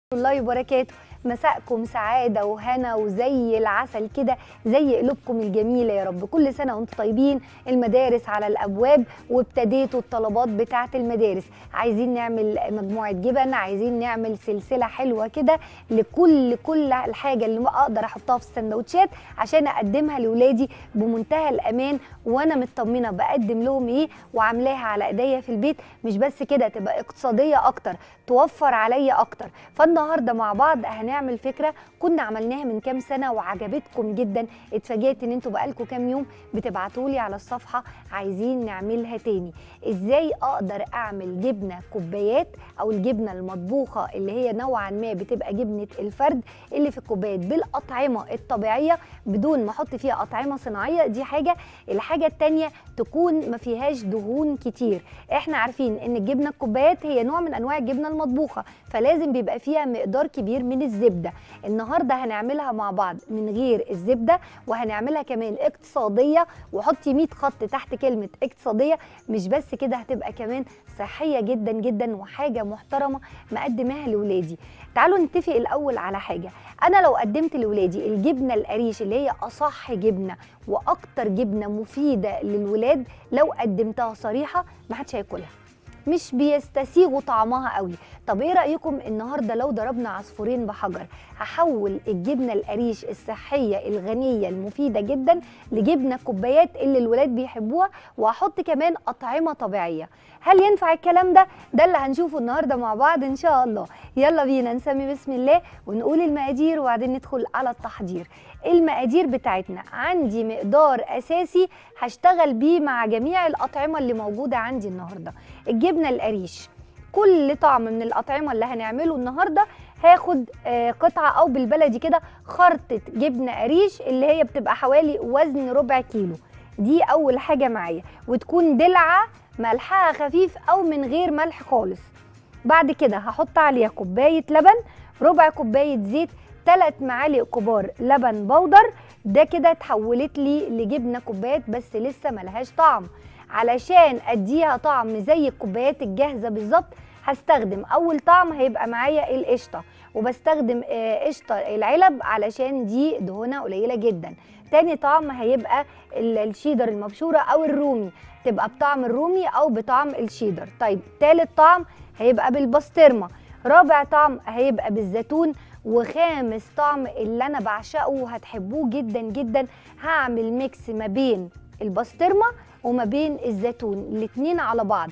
الله وبركاته مساءكم سعادة وهنا وزي العسل كده زي قلوبكم الجميلة يا رب كل سنة وانتم طيبين المدارس على الأبواب وابتديتوا الطلبات بتاعة المدارس عايزين نعمل مجموعة جبن عايزين نعمل سلسلة حلوة كده لكل كل الحاجة اللي أقدر أحطها في السندوتشات عشان أقدمها لولادي بمنتهى الأمان وأنا مطمنة بقدم لهم إيه وعاملاها على إيديا في البيت مش بس كده تبقى اقتصادية أكتر توفر عليا أكتر فالنهاردة مع بعض هنعمل فكرة كنا عملناها من كام سنة وعجبتكم جدا اتفاجئت ان انتوا بقالكم كام يوم بتبعتوا لي على الصفحة عايزين نعملها تاني ازاي اقدر اعمل جبنة كوبايات او الجبنة المطبوخة اللي هي نوعا ما بتبقى جبنة الفرد اللي في الكوبايات بالأطعمة الطبيعية بدون ما احط فيها أطعمة صناعية دي حاجة الحاجة التانية تكون ما فيهاش دهون كتير احنا عارفين ان الجبنة الكوبايات هي نوع من انواع الجبنة المطبوخة فلازم بيبقى فيها مقدار كبير من الزبدة النهاردة هنعملها مع بعض من غير الزبدة وهنعملها كمان اقتصادية وحطي 100 خط تحت كلمة اقتصادية مش بس كده هتبقى كمان صحية جدا جدا وحاجة محترمة مقدماها لولادي تعالوا نتفق الأول على حاجة أنا لو قدمت لولادي الجبنة القريش اللي هي أصح جبنة وأكتر جبنة مفيدة للولاد لو قدمتها صريحة ما حدش هياكلها مش بيستسيغوا طعمها قوي طب ايه رايكم النهارده لو ضربنا عصفورين بحجر هحول الجبنه القريش الصحيه الغنيه المفيده جدا لجبنه كوبايات اللي الولاد بيحبوها وهحط كمان اطعمه طبيعيه هل ينفع الكلام ده ده اللي هنشوفه النهارده مع بعض ان شاء الله يلا بينا نسمي بسم الله ونقول المقادير وبعدين ندخل على التحضير المقادير بتاعتنا عندي مقدار اساسي هشتغل بيه مع جميع الاطعمه اللي موجوده عندي النهارده الجبنه القريش كل طعم من الاطعمه اللي هنعمله النهارده هاخد آه قطعه او بالبلدي كده خرطه جبنه قريش اللي هي بتبقى حوالي وزن ربع كيلو دي اول حاجه معايا وتكون دلعه ملحها خفيف او من غير ملح خالص بعد كده هحط عليها كوبايه لبن ربع كوبايه زيت ثلاث معالق كبار لبن بودر ده كده اتحولت لي لجبنه كوبايات بس لسه ملهاش طعم علشان اديها طعم زي الكوبايات الجاهزه بالظبط هستخدم اول طعم هيبقى معايا القشطه وبستخدم قشطه العلب علشان دي دهونها قليله جدا تاني طعم هيبقى الشيدر المبشوره او الرومي تبقى بطعم الرومي او بطعم الشيدر طيب تالت طعم هيبقى بالبسطرمه رابع طعم هيبقى بالزيتون وخامس طعم اللي انا بعشقه وهتحبوه جدا جدا هعمل ميكس ما بين البسطرمه وما بين الزيتون الاتنين على بعض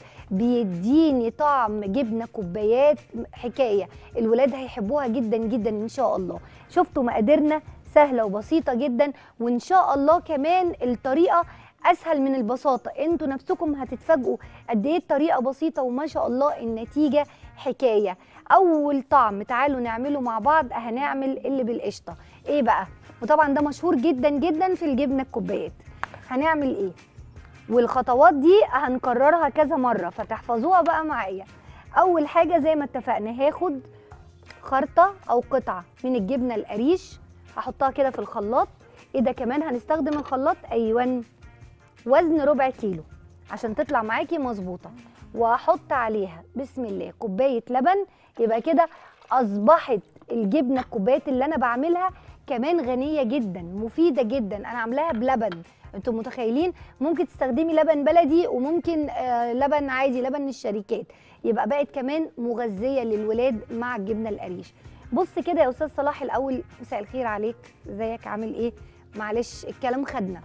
بيديني طعم جبنه كوبايات حكايه الولاد هيحبوها جدا جدا ان شاء الله شفتوا مقاديرنا سهله وبسيطه جدا وان شاء الله كمان الطريقه اسهل من البساطه انتوا نفسكم هتتفاجئوا قد ايه الطريقه بسيطه وما شاء الله النتيجه حكايه اول طعم تعالوا نعمله مع بعض هنعمل اللي بالقشطه ايه بقى وطبعا ده مشهور جدا جدا في الجبنه الكوبايات هنعمل ايه والخطوات دي هنكررها كذا مره فتحفظوها بقى معايا اول حاجه زي ما اتفقنا هاخد خرطه او قطعه من الجبنه القريش هحطها كده في الخلاط ايه ده كمان هنستخدم الخلاط ايوه وزن ربع كيلو عشان تطلع معاكي مظبوطه واحط عليها بسم الله كوبايه لبن يبقى كده اصبحت الجبنه الكوبايات اللي انا بعملها كمان غنيه جدا مفيده جدا انا عاملاها بلبن انتم متخيلين ممكن تستخدمي لبن بلدي وممكن آه لبن عادي لبن الشركات يبقى بقت كمان مغذيه للولاد مع الجبنه القريش بص كده يا استاذ صلاح الاول مساء الخير عليك ازيك عامل ايه معلش الكلام خدنا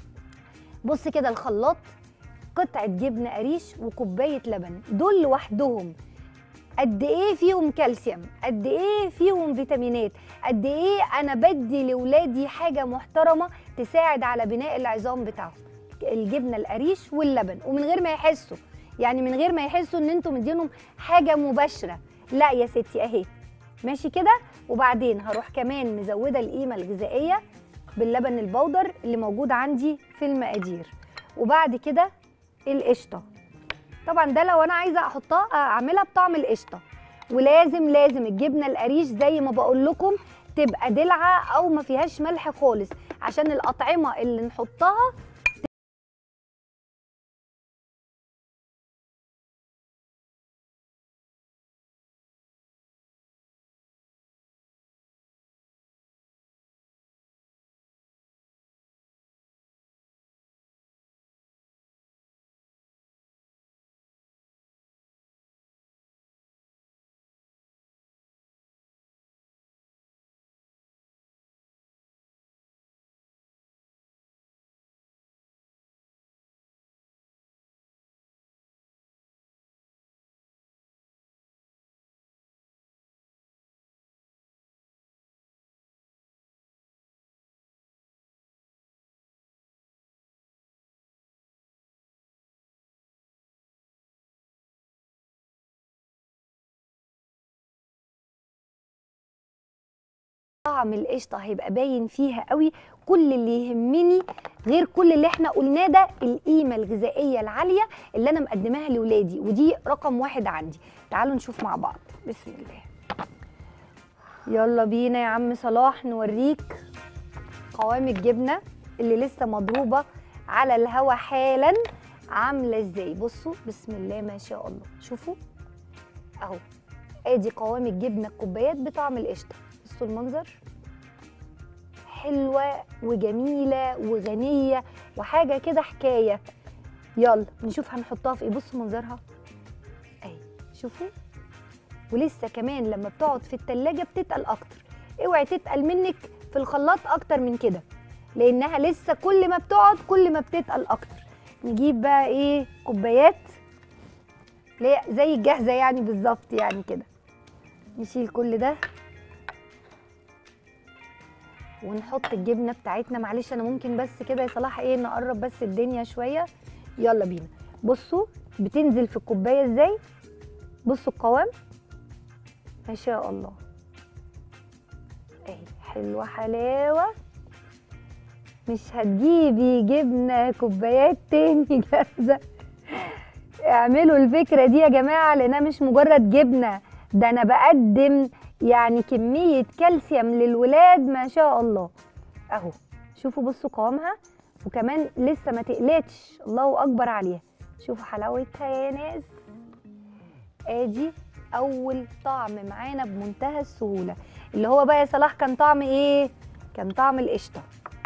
بص كده الخلاط قطعه جبنه قريش وكوبايه لبن دول لوحدهم قد ايه فيهم كالسيوم قد ايه فيهم فيتامينات قد ايه انا بدي لاولادي حاجه محترمه تساعد على بناء العظام بتاعهم الجبنه القريش واللبن ومن غير ما يحسوا يعني من غير ما يحسوا ان انتم مدينهم حاجه مباشره لا يا ستي اهي ماشي كده وبعدين هروح كمان مزوده القيمه الغذائيه باللبن البودر اللي موجود عندي في المقادير وبعد كده القشطه طبعا ده لو انا عايزه احطها اعملها بطعم القشطه ولازم لازم الجبنه القريش زي ما بقول لكم تبقى دلعه او ما فيهاش ملح خالص عشان الاطعمه اللي نحطها طعم القشطه هيبقى باين فيها قوي كل اللي يهمني غير كل اللي احنا قلناه ده القيمه الغذائيه العاليه اللي انا مقدماها لاولادي ودي رقم واحد عندي تعالوا نشوف مع بعض بسم الله يلا بينا يا عم صلاح نوريك قوام الجبنه اللي لسه مضروبه على الهوا حالا عامله ازاي بصوا بسم الله ما شاء الله شوفوا اهو ادي قوام الجبنه الكوبايات بطعم القشطه بصوا المنظر حلوه وجميله وغنيه وحاجه كده حكايه يلا نشوف هنحطها في ايه بصوا منظرها اهي شوفوا ولسه كمان لما بتقعد في التلاجة بتتقل اكتر اوعي تتقل منك في الخلاط اكتر من كده لانها لسه كل ما بتقعد كل ما بتتقل اكتر نجيب بقى ايه كوبايات اللي هي زي الجاهزه يعني بالظبط يعني كده نشيل كل ده ونحط الجبنه بتاعتنا معلش انا ممكن بس كده يا صلاح ايه نقرب بس الدنيا شويه يلا بينا بصوا بتنزل في الكوبايه ازاي بصوا القوام ما شاء الله اهي حلوه حلاوه مش هتجيبي جبنه كوبايات تاني جاهزه اعملوا الفكره دي يا جماعه لانها مش مجرد جبنه ده انا بقدم يعني كميه كالسيوم للولاد ما شاء الله اهو شوفوا بصوا قوامها وكمان لسه ما تقلتش الله اكبر عليها شوفوا حلاوتها يا ناس ادي اول طعم معانا بمنتهى السهوله اللي هو بقى يا صلاح كان طعم ايه كان طعم القشطه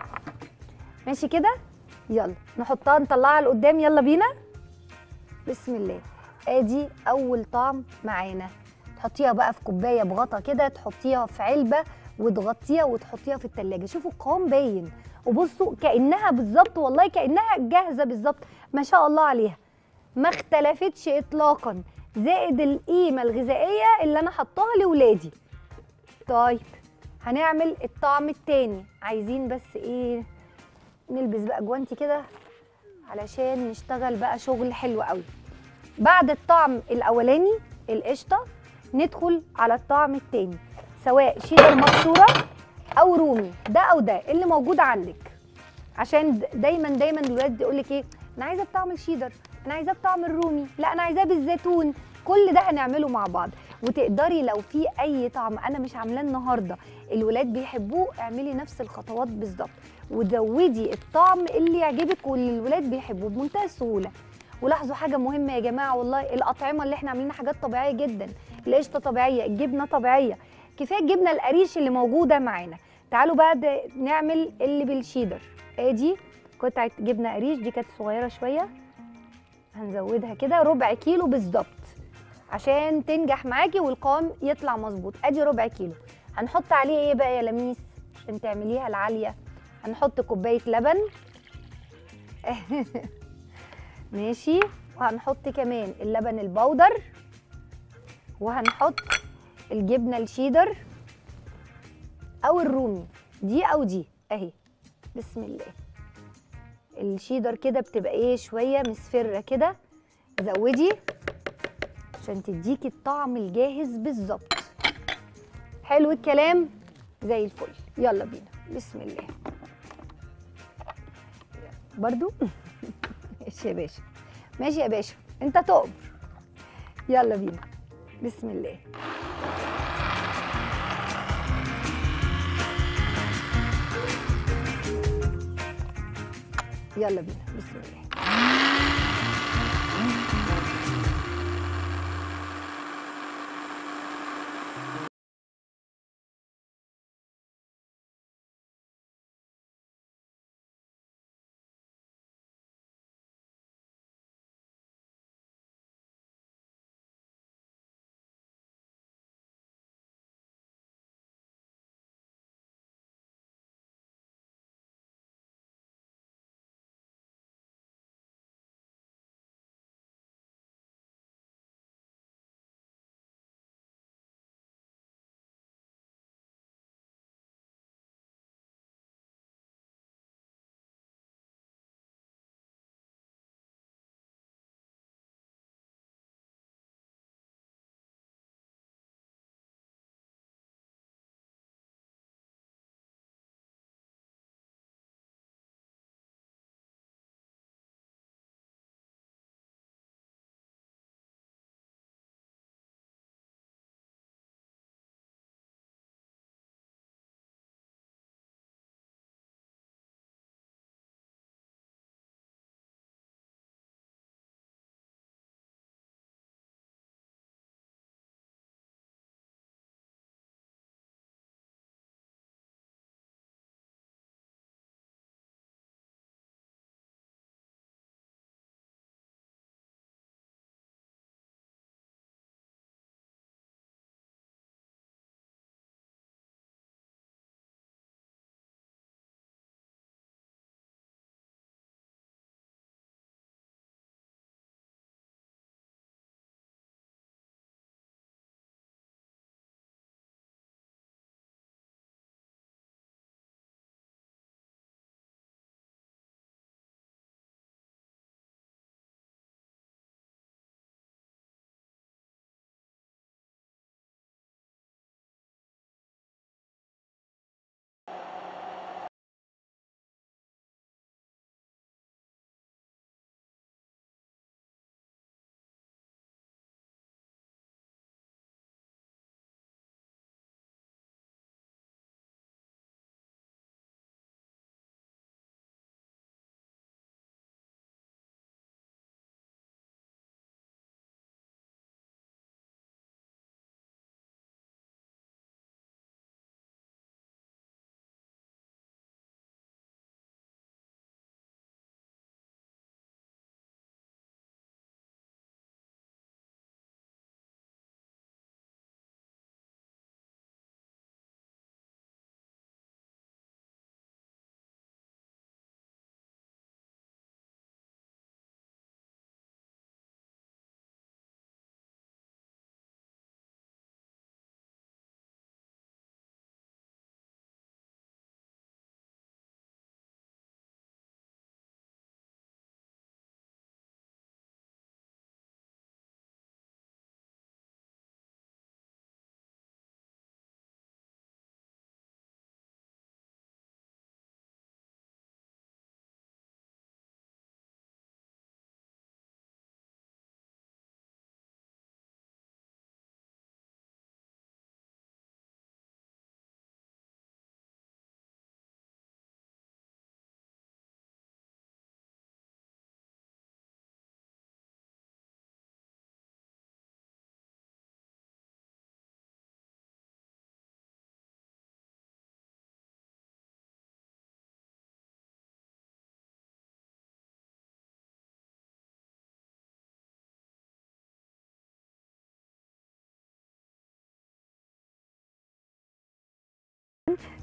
ماشي كده يلا نحطها نطلعها لقدام يلا بينا بسم الله ادي اول طعم معانا تحطيها بقى في كوبايه بغطا كده تحطيها في علبه وتغطيها وتحطيها في التلاجة شوفوا القوام باين وبصوا كانها بالظبط والله كانها جاهزه بالظبط ما شاء الله عليها ما اختلفتش اطلاقا زائد القيمه الغذائيه اللي انا حطاها لاولادي طيب هنعمل الطعم التاني عايزين بس ايه نلبس بقى جوانتي كده علشان نشتغل بقى شغل حلو قوي بعد الطعم الاولاني القشطه ندخل على الطعم التاني سواء شيدر مكسوره او رومي ده او ده اللي موجود عندك عشان دايما دايما الولاد يقول لك ايه انا عايزه بطعم الشيدر انا عايزاه بطعم الرومي لا انا عايزاه بالزيتون كل ده هنعمله مع بعض وتقدري لو في اي طعم انا مش عاملاه النهارده الولاد بيحبوه اعملي نفس الخطوات بالظبط وزودي الطعم اللي يعجبك واللي الولاد بيحبوه بمنتهى السهوله ولاحظوا حاجه مهمه يا جماعه والله الاطعمه اللي احنا عاملينها حاجات طبيعيه جدا القشطه طبيعيه الجبنه طبيعيه كفايه الجبنه القريش اللي موجوده معانا تعالوا بقى د- نعمل اللي بالشيدر ادي قطعه جبنه قريش دي كانت صغيره شويه هنزودها كده ربع كيلو بالظبط عشان تنجح معاكي والقوام يطلع مظبوط ادي ربع كيلو هنحط عليه ايه بقى يا لميس عشان تعمليها العاليه هنحط كوبايه لبن ماشي وهنحط كمان اللبن البودر وهنحط الجبنه الشيدر او الرومي دي او دي اهي بسم الله الشيدر كده بتبقى ايه شويه مصفره كده زودي عشان تديكي الطعم الجاهز بالظبط حلو الكلام زي الفل يلا بينا بسم الله برضو ماشي يا باشا ماشي يا باشا انت تؤمر يلا بينا بسم الله يلا بينا بسم الله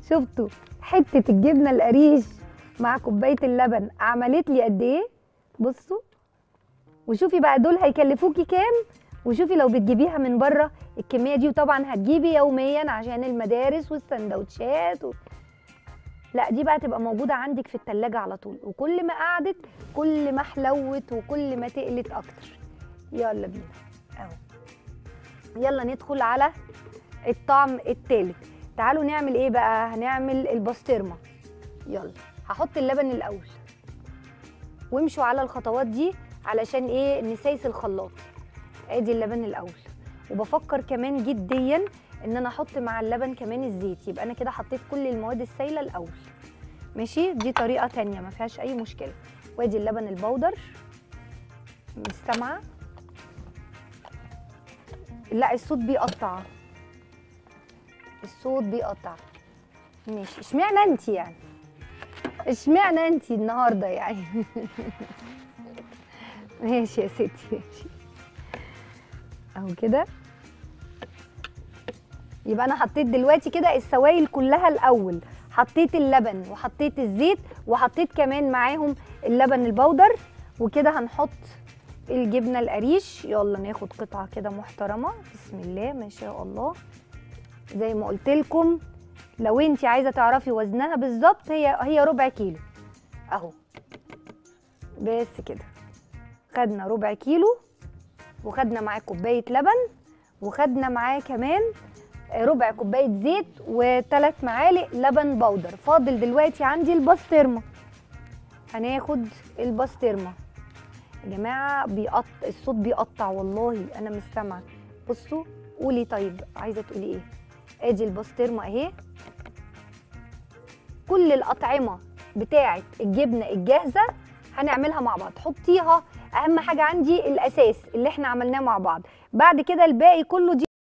شفتوا حته الجبنه القريش مع كوبايه اللبن عملت لي قد ايه بصوا وشوفي بقى دول هيكلفوكي كام وشوفي لو بتجيبيها من بره الكميه دي وطبعا هتجيبي يوميا عشان المدارس والسندوتشات و... لا دي بقى تبقى موجوده عندك في التلاجة على طول وكل ما قعدت كل ما حلوت وكل ما تقلت اكتر يلا بينا اهو يلا ندخل على الطعم التالت تعالوا نعمل ايه بقى هنعمل البسطرمه يلا هحط اللبن الاول وامشوا على الخطوات دي علشان ايه نسيس الخلاط ادي اللبن الاول وبفكر كمان جديا ان انا احط مع اللبن كمان الزيت يبقى انا كده حطيت كل المواد السائله الاول ماشي دي طريقه تانية ما فيهاش اي مشكله وادي اللبن البودر مستمعه لا الصوت بيقطع الصوت بيقطع ماشي اشمعنى انت يعني اشمعنى انت النهارده يعني ماشي يا ستي ماشي اهو كده يبقى انا حطيت دلوقتي كده السوائل كلها الاول حطيت اللبن وحطيت الزيت وحطيت كمان معاهم اللبن البودر وكده هنحط الجبنه القريش يلا ناخد قطعه كده محترمه بسم الله ما شاء الله زي ما قلت لكم لو انت عايزه تعرفي وزنها بالظبط هي هي ربع كيلو اهو بس كده خدنا ربع كيلو وخدنا معاه كوبايه لبن وخدنا معاه كمان ربع كوبايه زيت وثلاث معالق لبن بودر فاضل دلوقتي عندي البسطرمه هناخد البسطرمه يا جماعه بيقط الصوت بيقطع والله انا مش سامعه بصوا قولي طيب عايزه تقولي ايه ادي البسطرمه اهي كل الاطعمه بتاعه الجبنه الجاهزه هنعملها مع بعض حطيها اهم حاجه عندي الاساس اللي احنا عملناه مع بعض بعد كده الباقي كله دي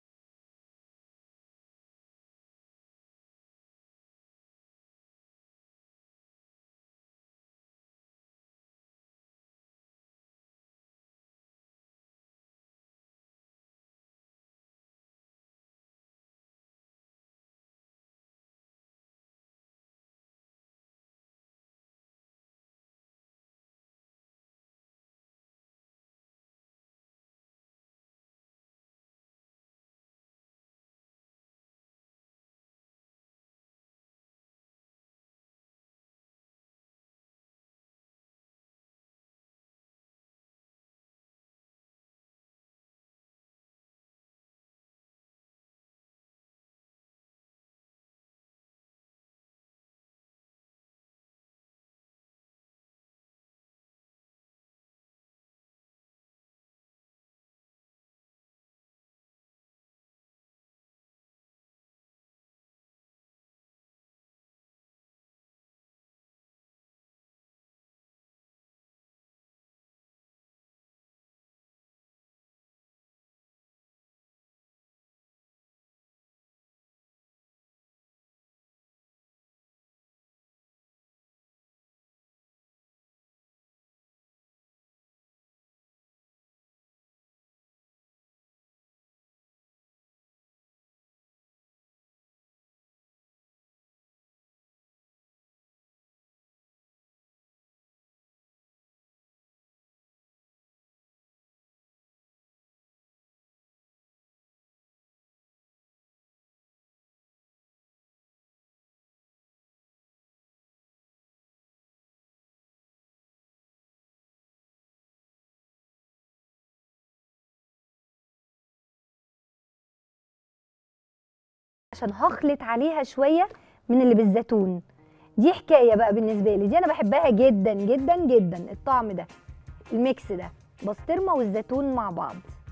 عشان هخلط عليها شويه من اللي بالزيتون دي حكايه بقى بالنسبه لي دي انا بحبها جدا جدا جدا الطعم ده الميكس ده بسطرمه والزيتون مع بعض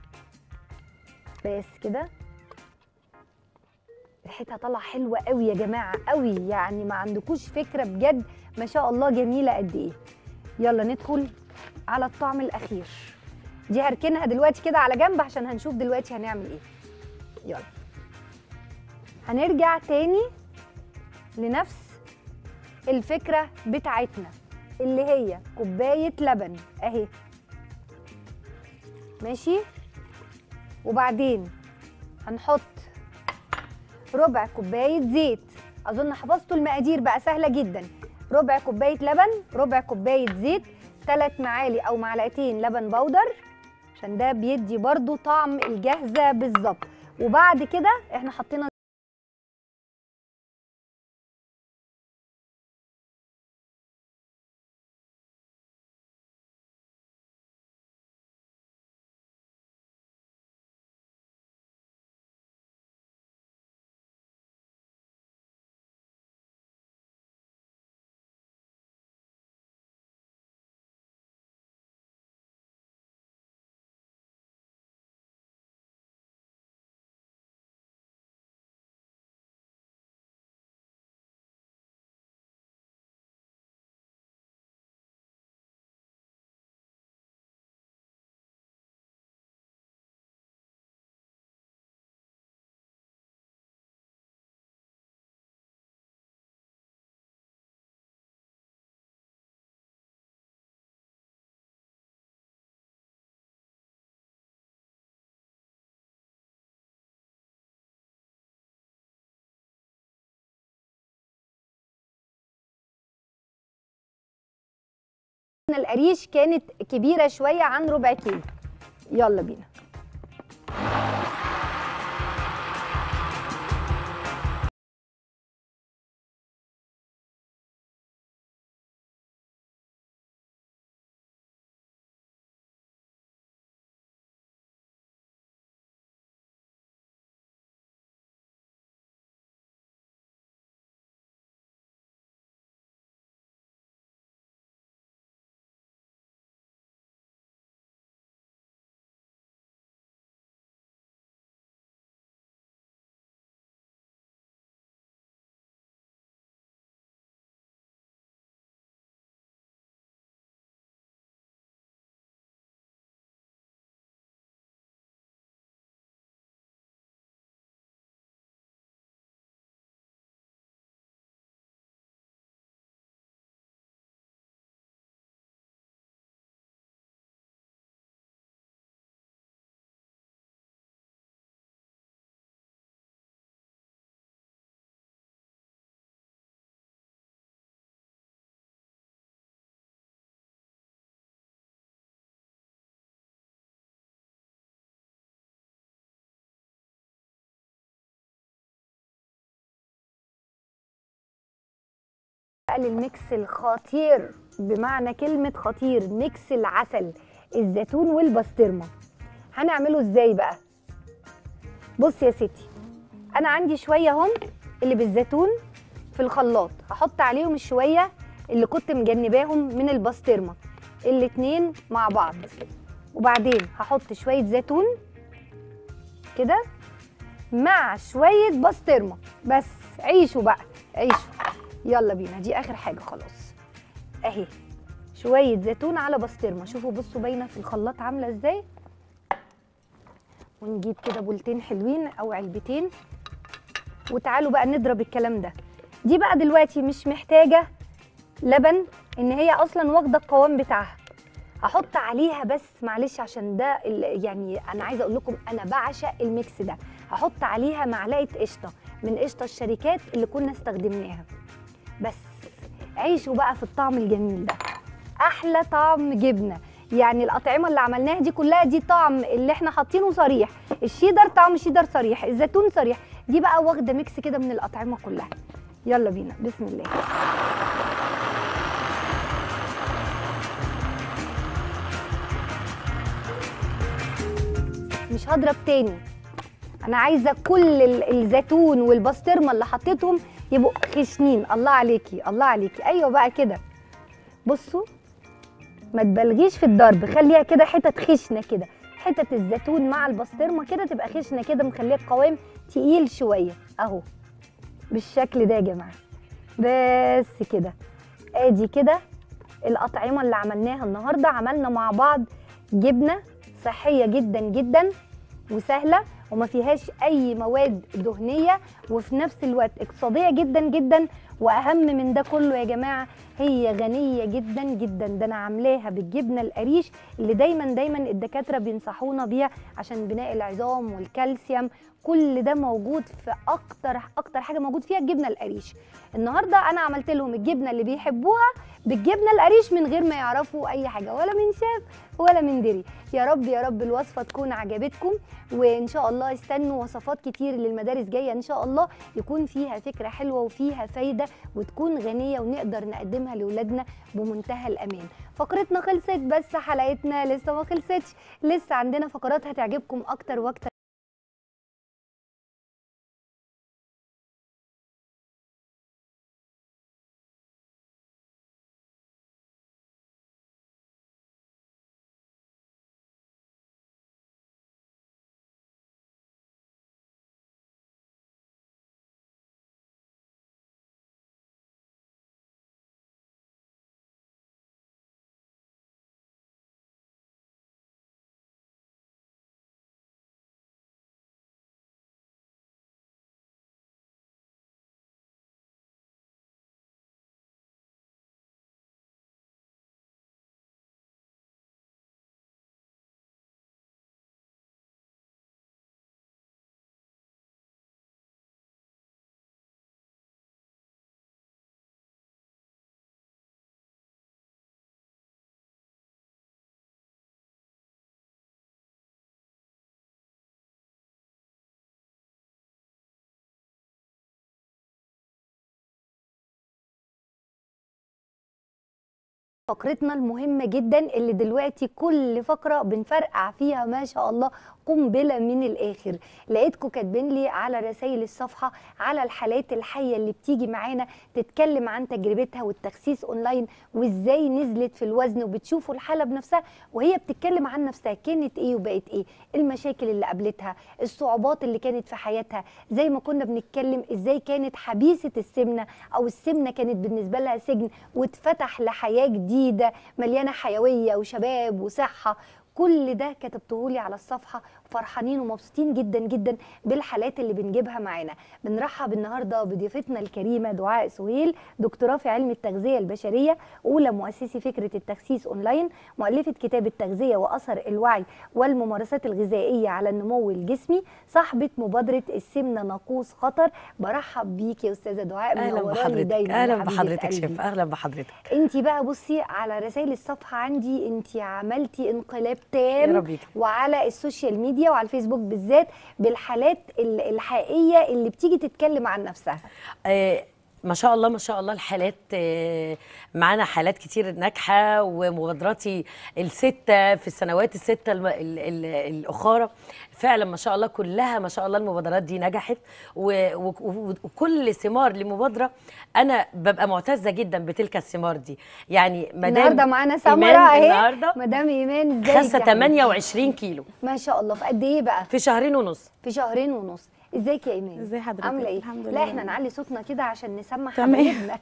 بس كده ريحتها طالعه حلوه قوي يا جماعه قوي يعني ما عندكوش فكره بجد ما شاء الله جميله قد ايه يلا ندخل على الطعم الاخير دي هركنها دلوقتي كده على جنب عشان هنشوف دلوقتي هنعمل ايه يلا هنرجع تاني لنفس الفكرة بتاعتنا اللي هي كوباية لبن اهي ماشي وبعدين هنحط ربع كوباية زيت اظن حفظتوا المقادير بقى سهله جدا ربع كوبايه لبن ربع كوبايه زيت ثلاث معالق او معلقتين لبن بودر عشان ده بيدي برضو طعم الجاهزه بالظبط وبعد كده احنا حطينا القريش كانت كبيره شويه عن ربع كيلو يلا بينا بقى للميكس الخطير بمعنى كلمة خطير ميكس العسل الزيتون والبسطرمة هنعمله ازاي بقى بص يا ستي انا عندي شوية هم اللي بالزيتون في الخلاط هحط عليهم الشوية اللي كنت مجنباهم من البسطرمة الاتنين مع بعض وبعدين هحط شوية زيتون كده مع شوية بسطرمة بس عيشوا بقى عيشوا يلا بينا دي اخر حاجه خلاص اهي شويه زيتون على بسطرمه شوفوا بصوا باينه في الخلاط عامله ازاي ونجيب كده بولتين حلوين او علبتين وتعالوا بقى نضرب الكلام ده دي بقى دلوقتي مش محتاجه لبن ان هي اصلا واخده القوام بتاعها هحط عليها بس معلش عشان ده يعني انا عايزه اقول لكم انا بعشق الميكس ده هحط عليها معلقه قشطه من قشطه الشركات اللي كنا استخدمناها بس عيشوا بقى في الطعم الجميل ده احلى طعم جبنه يعني الاطعمه اللي عملناها دي كلها دي طعم اللي احنا حاطينه صريح الشيدر طعم شيدر صريح الزيتون صريح دي بقى واخده ميكس كده من الاطعمه كلها يلا بينا بسم الله مش هضرب تاني انا عايزه كل الزيتون والبسطرمه اللي حطيتهم يبقوا خشنين الله عليكي الله عليكي ايوه بقى كده بصوا ما تبالغيش في الضرب خليها كده حتت خشنه كده حتت الزيتون مع البسطرمه كده تبقى خشنه كده مخليه القوام تقيل شويه اهو بالشكل ده يا جماعه بس كده ادي كده الاطعمه اللي عملناها النهارده عملنا مع بعض جبنه صحيه جدا جدا وسهله وما فيهاش اي مواد دهنيه وفي نفس الوقت اقتصاديه جدا جدا واهم من ده كله يا جماعه هي غنيه جدا جدا ده انا عاملاها بالجبنه القريش اللي دايما دايما الدكاتره بينصحونا بيها عشان بناء العظام والكالسيوم كل ده موجود في اكتر اكتر حاجه موجود فيها الجبنه القريش النهارده انا عملت لهم الجبنه اللي بيحبوها بالجبنه القريش من غير ما يعرفوا اي حاجه ولا من شاف ولا من دري يا رب يا رب الوصفه تكون عجبتكم وان شاء الله استنوا وصفات كتير للمدارس جايه ان شاء الله يكون فيها فكره حلوه وفيها فايده وتكون غنيه ونقدر نقدمها لاولادنا بمنتهى الامان فقرتنا خلصت بس حلقتنا لسه ما خلصتش لسه عندنا فقرات هتعجبكم اكتر واكتر فقرتنا المهمة جدا اللي دلوقتي كل فقرة بنفرقع فيها ما شاء الله قنبلة من الآخر لقيتكم كاتبين لي على رسائل الصفحة على الحالات الحية اللي بتيجي معانا تتكلم عن تجربتها والتخسيس أونلاين وإزاي نزلت في الوزن وبتشوفوا الحالة بنفسها وهي بتتكلم عن نفسها كانت إيه وبقت إيه المشاكل اللي قابلتها الصعوبات اللي كانت في حياتها زي ما كنا بنتكلم إزاي كانت حبيسة السمنة أو السمنة كانت بالنسبة لها سجن واتفتح لحياة جديدة مليانة حيوية وشباب وصحة كل ده كتبتهولي على الصفحه فرحانين ومبسوطين جدا جدا بالحالات اللي بنجيبها معانا بنرحب النهارده بضيفتنا الكريمه دعاء سهيل دكتوراه في علم التغذيه البشريه اولى مؤسسي فكره التخسيس اونلاين مؤلفه كتاب التغذيه واثر الوعي والممارسات الغذائيه على النمو الجسمي صاحبه مبادره السمنه ناقوس خطر برحب بيكي يا استاذه دعاء اهلا منوراني بحضرتك دايما اهلا يا حبيبة بحضرتك قلبي. شيف اهلا بحضرتك انت بقى بصي على رسائل الصفحه عندي انت عملتي انقلاب يا تام رب يكرمك. وعلى السوشيال ميديا وعلى الفيسبوك بالذات بالحالات ال- الحقيقيه اللي بتيجي تتكلم عن نفسها آه ما شاء الله ما شاء الله الحالات آه معانا حالات كتير ناجحه ومبادراتي السته في السنوات السته الم- ال- ال- الاخرى فعلا ما شاء الله كلها ما شاء الله المبادرات دي نجحت و- و- و- وكل ثمار لمبادره انا ببقى معتزه جدا بتلك الثمار دي يعني مدام النهارده معانا سمره إيمان اهي النهارده مدام ايمان ازيك خاسه يا حبيبتي؟ 28 كيلو ما شاء الله في قد ايه بقى في شهرين ونص في شهرين ونص ازيك يا ايمان ازي حضرتك؟ عامله ايه الحمد لا لله. احنا نعلي صوتنا كده عشان نسمع تمام. حبايبنا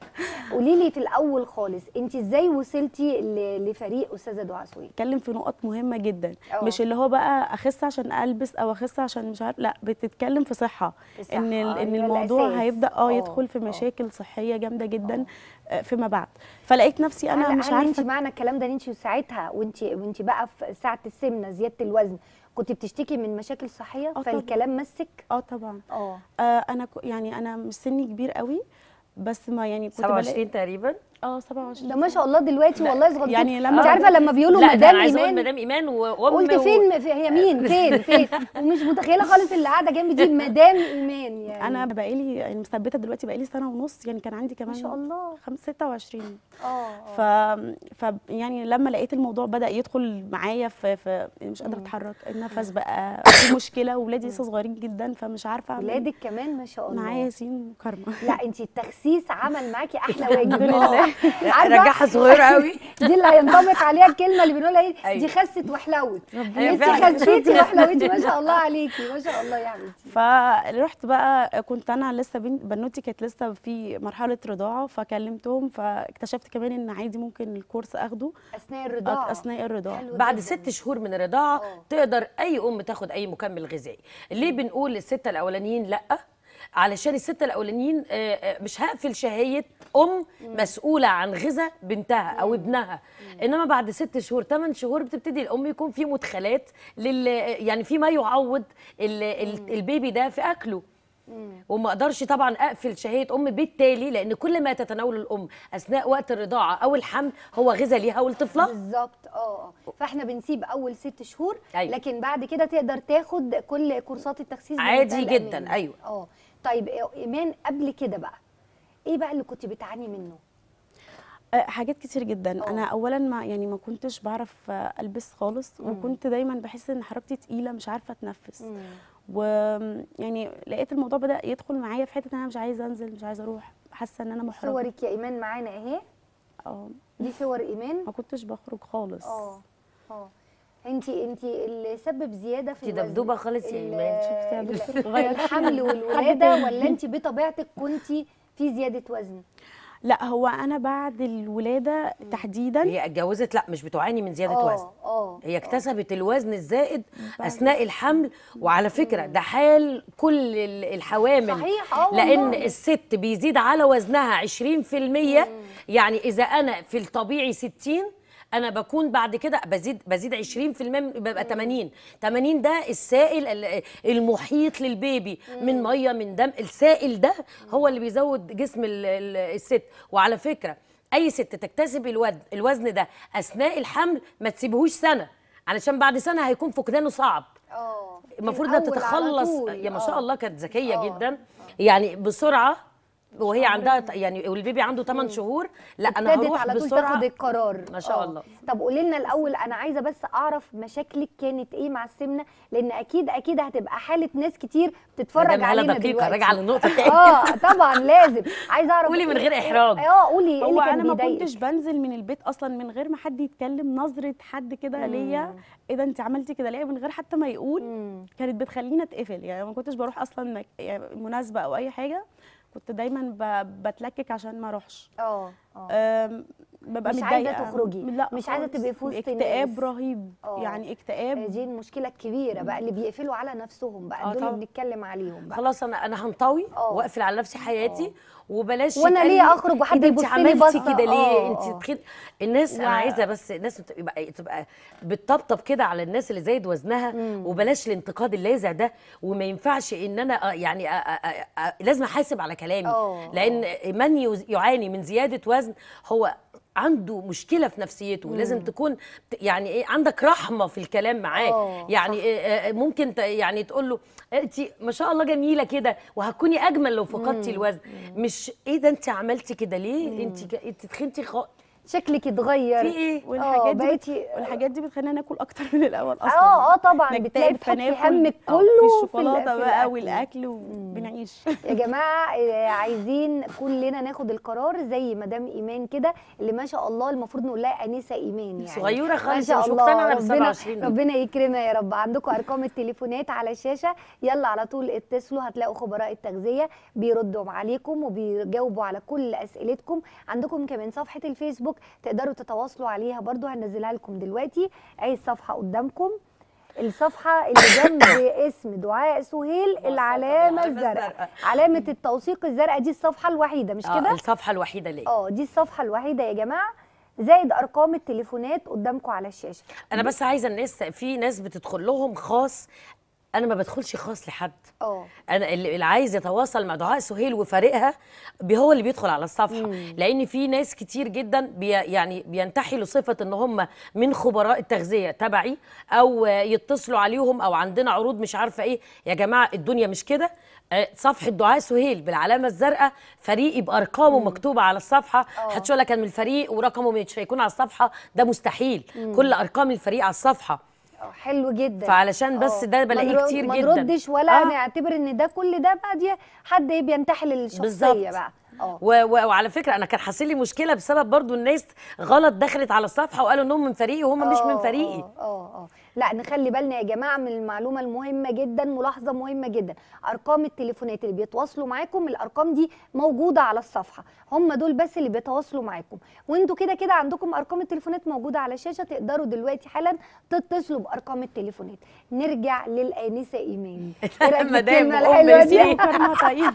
قولي لي في الاول خالص انت ازاي وصلتي ل- لفريق استاذه دعاء سويد اتكلم في نقط مهمه جدا اه. مش اللي هو بقى اخس عشان البس او اخس عشان مش عارف لا بتتكلم في صحه في صحة، ان ال- ان هي الموضوع الأساس. هيبدا اه، اه يدخل في اه. مشاكل صحيه جامده جدا آه، فيما بعد فلقيت نفسي انا هل مش هل انت عارفه معنى الكلام ده ان انت ساعتها وانت وانت بقى في ساعه السمنه زياده الوزن كنت بتشتكي من مشاكل صحيه طبعا. فالكلام مسك اه طبعا اه آه انا ك- يعني انا مش سني كبير قوي بس ما يعني كنت 27 تقريبا اه 27 ده ما شاء الله دلوقتي والله صغنطوط يعني لما- انت عارفه لما بيقولوا لا ده مدام انا عايزه اقول ايمان مدام ايمان وام قلت و- فين في هي مين فين فين ومش متخيله خالص اللي قاعده جنبي دي مدام ايمان يعني انا بقالي يعني مثبته دلوقتي بقالي سنه ونص يعني كان عندي ما كمان شاء الله خمس 26 اه ف... ف يعني لما لقيت الموضوع بدا يدخل معايا في, في مش قادره اتحرك النفس بقى في مشكله واولادي لسه صغيرين جدا فمش عارفه اعمل ولادك كمان ما شاء الله معايا ياسين وكرمه لا انت التخسيس عمل معاكي احلى واجب لله. عارفة؟ رجعها صغيره قوي دي اللي هينطبق عليها الكلمه اللي بنقولها ايه أيوة. دي خست وحلوت هي انت فعلا. خسيتي وحلوتي ما شاء الله عليكي ما شاء الله يا حبيبتي فرحت بقى كنت انا لسه بن- بنوتي كانت لسه في مرحله رضاعه فكلمتهم فاكتشفت كمان ان عادي ممكن الكورس اخده اثناء الرضاعه اثناء الرضاعه حلو بعد جداً. ست شهور من الرضاعه اه. تقدر اي ام تاخد اي مكمل غذائي ليه بنقول للسته الاولانيين لا علشان الستة الاولانيين آه، آه، مش هقفل شهيه ام مسؤوله عن غذاء بنتها او ابنها انما بعد ست شهور ثمان شهور بتبتدي الام يكون في مدخلات لل يعني في ما يعوض ال... ال... البيبي ده في اكله وما اقدرش طبعا اقفل شهيه ام بالتالي لان كل ما تتناول الام اثناء وقت الرضاعه او الحمل هو غذاء ليها ولطفلها بالظبط اه آه. فاحنا بنسيب اول ست شهور أيوة. لكن بعد كده تقدر تاخد كل كورسات التخسيس عادي بمنتهى جداً، الأمان. أيوة. اه طيب ايمان قبل كده بقى ايه بقى اللي كنت بتعاني منه آه، حاجات كتير جدا اه. انا اولا ما يعني ما كنتش بعرف آه، البس خالص وكنت دايما بحس ان حركتي تقيله مش عارفه اتنفس ويعني لقيت الموضوع بدا يدخل معايا في حته ان انا مش عايزه انزل مش عايزه اروح حاسه ان انا محرجه صورك يا ايمان معانا اهي اه دي صور ايمان ما كنتش بخرج خالص اه اه انت انت اللي سبب زياده في انتي الوزن دبدوبه خالص يا ال- ايمان شفتي يا ال- بنت؟ غيرت الحمل والولاده ولا انت بطبيعتك كنتي في زياده وزن لا هو انا بعد الولاده تحديدا هي اتجوزت لا مش بتعاني من زياده اه وزن اه هي اكتسبت الوزن الزائد اثناء الحمل وعلى فكره ده حال كل ال- الحوامل صحيح، آه لان والله. الست بيزيد على وزنها 20% يعني اذا انا في الطبيعي 60 انا بكون بعد كده بزيد بزيد 20% ببقى 80 80 ده السائل ال- المحيط للبيبي من ميه من دم السائل ده هو اللي بيزود جسم ال- ال- الست وعلى فكره اي ست تكتسب الوزن الوزن ده اثناء الحمل ما تسيبهوش سنه علشان بعد سنه هيكون فقدانه صعب اه المفروض في انها الأول على تتخلص طول. يا ما شاء آه. الله كانت ذكيه آه. جدا يعني بسرعه وهي عندها ت- يعني والبيبي عنده 8 شهور لا انا ابتدت هروح على طول بسرعه تاخد القرار ما شاء آه. الله. طب قولي لنا الاول انا عايزه بس اعرف مشاكلك كانت ايه مع السمنه لان اكيد اكيد هتبقى حاله ناس كتير بتتفرج مدام هلا علينا دقيقه دلوقتي راجعه للنقطه تاني اه طبعا لازم عايزه اعرف قولي من إيه- غير إيه- إحراج. اه قولي ايه هو اللي كان انا ما بيضايقك كنتش بنزل من البيت اصلا من غير ما حد يتكلم نظره حد كده ليا ايه ده انت عملتي كده ليه من غير حتى ما يقول مم. كانت بتخليني اتقفل يعني ما كنتش بروح اصلا مك... يعني مناسبه او اي حاجه كنت دايما ب... بتلكك عشان ما اروحش اه اه أم، ببقى مش عايزة متضايقة. تخرجي، لا مش عايزة خالص. تبقي في وسط اكتئاب الناس. رهيب آه. يعني اكتئاب دي المشكله الكبيره بقى اللي بيقفلوا على نفسهم بقى آه دول اللي طبعا. بنتكلم عليهم بقى خلاص انا انا هنطوي آه. واقفل على نفسي حياتي وبلاش وأنا يتقال ليه لي أخرج وحد إيه ده انت يبص لي عملتي بصة؟ كده ليه آه، انت آه. تخيل الناس انا و- عايزه بس الناس تبقى تبقى بتطبطب كده على الناس اللي زايد وزنها وبلاش الانتقاد اللاذع ده وما ينفعش ان انا آه، يعني آه، آه، آه، آه، لازم احاسب على كلامي آه، لان من يز- يعاني من زياده وزن هو عنده مشكله في نفسيته لازم تكون ت- يعني ايه عندك رحمه في الكلام معاه آه، يعني إيه آه، ممكن ت- يعني تقول له انت ما شاء الله جميله كده وهتكوني اجمل لو فقدتي الوزن مش ايه ده انت عملتي كده ليه انت ك- انت تخنتي خ... شكلك اتغير في ايه والحاجات دي بت... بقيتي والحاجات دي بتخلينا ناكل اكتر من الاول اصلا اه اه طبعا نكتئب بتلاقي بتحطي فناكل. همك آه، كله في الشوكولاته ال- في بقى الأكل. والاكل وبنعيش يا جماعه آه، عايزين كلنا ناخد القرار زي مدام ايمان كده اللي ما شاء الله المفروض نقول لها انسه ايمان يعني صغيرة ما خالص، شاء مش الله مقتنعة ربنا, 27 دي. ربنا يكرمها يا رب عندكم ارقام التليفونات على الشاشه يلا على طول اتصلوا هتلاقوا خبراء التغذيه بيردوا عليكم وبيجاوبوا على كل اسئلتكم عندكم كمان صفحه الفيسبوك تقدروا تتواصلوا عليها برضو هنزلها لكم دلوقتي اهي الصفحه قدامكم الصفحه اللي جنب اسم دعاء سهيل العلامه العلامة الزرقاء الزرقاء. علامه التوثيق الزرقاء دي الصفحه الوحيده مش آه كده الصفحه الوحيده ليه اه دي الصفحه الوحيده يا جماعه زائد ارقام التليفونات قدامكم على الشاشه انا بس عايزه الناس في ناس بتدخل لهم خاص انا ما بدخلش خاص لحد اه انا اللي اللي عايز يتواصل مع دعاء سهيل وفريقها بي- هو اللي بيدخل على الصفحه لان في ناس كتير جدا بي يعني بينتحلوا صفه ان هم من خبراء التغذيه تبعي او يتصلوا عليهم او عندنا عروض مش عارفه ايه يا جماعه الدنيا مش كده آه، صفحه دعاء سهيل بالعلامه الزرقاء فريقي بارقامه مكتوبه على الصفحه محدش يقول لك انا من الفريق ورقمه مش هيكون على الصفحه ده مستحيل كل ارقام الفريق على الصفحه آه، حلو جدا فعلشان بس آه. ده بلاقيه ما نرد- كتير ما جدا. نردش ولا آه. نعتبر ان ده كل ده بقى دي حد إيه بينتحل الشخصيه بالظبط. بقى اه و- و- وعلى فكره انا كان حاصل لي مشكله بسبب برضو الناس غلط دخلت على الصفحه وقالوا انهم من فريقي وهم مش من آه، فريقي اه اه اه لا نخلي بالنا يا جماعه من المعلومه المهمه جدا ملاحظه مهمه جدا ارقام التليفونات اللي بيتواصلوا معاكم الارقام دي موجوده على الصفحه هم دول بس اللي بيتواصلوا معاكم وانتوا كده كده عندكم ارقام التليفونات موجوده على الشاشه تقدروا دلوقتي حالا تتصلوا بارقام التليفونات نرجع للانسه ايمان إيه رأيك مدام بالكلمة أم الحلوة دي؟ ياسمين. فكرنا طيب